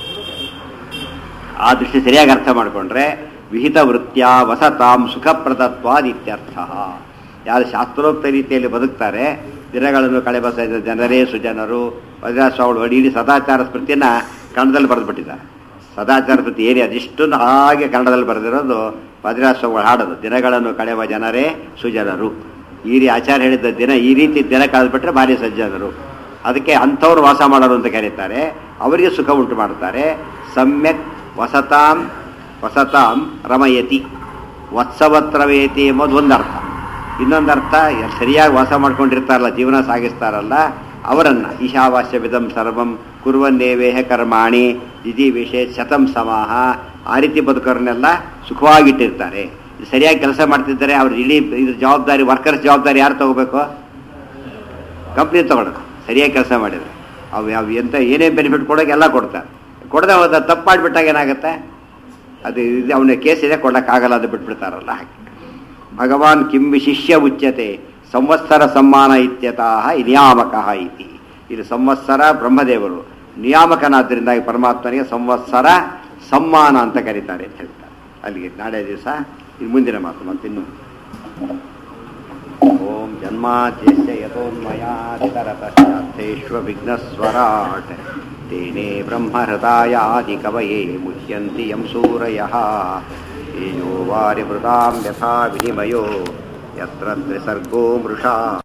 ಆ ದೃಷ್ಟಿ ಸರಿಯಾಗಿ ಅರ್ಥ ಮಾಡಿಕೊಂಡ್ರೆ ವಿಹಿತ ವೃತ್ಯ ವಸತಾಂ ಸುಖಪ್ರದತ್ವಾದಿತ್ಯರ್ಥ ಯಾರು ಶಾಸ್ತ್ರೋಕ್ತ ರೀತಿಯಲ್ಲಿ ಬದುಕ್ತಾರೆ ದಿನಗಳನ್ನು ಕಳೆಬಸ ಜನರೇ ಸುಜನರು ವಜ್ರಾಸ್ವಾಮಿಗಳು ಇಡೀ ಸದಾಚಾರ ಸ್ಮೃತಿಯನ್ನ ಕನ್ನಡದಲ್ಲಿ ಬರೆದ್ಬಿಟ್ಟಿದ್ದಾರೆ ಸದಾಚಾರ ಸ್ಮೃತಿ ಏರಿ ಅದಿಷ್ಟನ್ನು ಹಾಗೆ ಕನ್ನಡದಲ್ಲಿ ಬರೆದಿರೋದು ವಜ್ರಾಸ್ವಾಮಿಗಳು ಹಾಡೋದು ದಿನಗಳನ್ನು ಕಳೆವ ಜನರೇ ಸುಜನರು ಈ ರೀ ಆಚಾರ್ಯ ಹೇಳಿದ ದಿನ ಈ ರೀತಿ ದಿನ ಕಳೆದ್ಬಿಟ್ರೆ ಭಾರಿ ಸಜ್ಜನರು ಅದಕ್ಕೆ ಅಂಥವ್ರು ವಾಸ ಮಾಡೋರು ಅಂತ ಕರೀತಾರೆ ಅವರಿಗೆ ಸುಖ ಉಂಟು ಮಾಡ್ತಾರೆ ಸಮ್ಯಕ್ ವಸತಾಂ ವಸತಾಂ ರಮಯತಿ ವತ್ಸವತ್ರವೇತಿ ಎಂಬುದು ಒಂದು ಅರ್ಥ ಇನ್ನೊಂದು ಅರ್ಥ ಸರಿಯಾಗಿ ವಾಸ ಮಾಡ್ಕೊಂಡಿರ್ತಾರಲ್ಲ ಜೀವನ ಸಾಗಿಸ್ತಾರಲ್ಲ ಅವರನ್ನ ಈಶಾವಾಸ್ಯ ವಿಧಂ ಸರ್ವಂ ಕುರುವನ್ನೇವೇಹ ಕರ್ಮಾಣಿ ದಿದಿ ವಿಶೇಷ ಶತಂ ಸಮಾಹ ಆ ರೀತಿ ಬದುಕೋರನ್ನೆಲ್ಲ ಸುಖವಾಗಿಟ್ಟಿರ್ತಾರೆ ಇದು ಸರಿಯಾಗಿ ಕೆಲಸ ಮಾಡ್ತಿದ್ದಾರೆ ಅವ್ರ ಇಡೀ ಇದ್ರ ಜವಾಬ್ದಾರಿ ವರ್ಕರ್ಸ್ ಜವಾಬ್ದಾರಿ ಯಾರು ತಗೋಬೇಕು ಕಂಪ್ನಿ ತಗೊಳ್ಳೋದು ಸರಿಯಾಗಿ ಕೆಲಸ ಮಾಡಿದ್ರೆ ಅವು ಯಾವ ಎಂತ ಏನೇ ಬೆನಿಫಿಟ್ ಕೊಡೋಕೆ ಎಲ್ಲ ಕೊಡ್ತಾರೆ ಕೊಡದೆ ಹೋದ ತಪ್ಪು ಮಾಡಿಬಿಟ್ಟಾಗ ಏನಾಗುತ್ತೆ ಅದು ಇದು ಅವನ ಕೇಸ್ ಇದೆ ಕೊಡೋಕ್ಕಾಗಲ್ಲ ಅದು ಬಿಟ್ಬಿಡ್ತಾರಲ್ಲ ಹಾಗೆ ಭಗವಾನ್ ಕಿಂ ವಿಶಿಷ್ಯ ಉಚ್ಯತೆ ಸಂವತ್ಸರ ಸಮ್ಮಾನ ಇತ್ಯತಃ ನಿಯಾಮಕ ಇತಿ ಇದು ಸಂವತ್ಸರ ಬ್ರಹ್ಮದೇವರು ನಿಯಾಮಕನಾದ್ದರಿಂದಾಗಿ ಪರಮಾತ್ಮನಿಗೆ ಸಂವತ್ಸರ ಸಮ್ಮಾನ ಅಂತ ಕರೀತಾರೆ ಅಂತ ಹೇಳ್ತಾರೆ ಅಲ್ಲಿಗೆ ನಾಳೆ ದಿವಸ ಇದು ಮುಂದಿನ ಮಾತು ಮತ್ತಿನ್ನು ಓಂ ಜನ್ಮಾದ್ಯಸ್ಯ ಯಥೋನ್ಮಯಾದಿತರತಶ್ಚಾರ್ಥೇष्वविघ्नस्वराट् तेने ब्रह्महृदायादिकवये मुह्यन्ति यं सूरयः तेजो वारिमृतां यथा विनिमयो यत्र त्रिसर्गो मृषा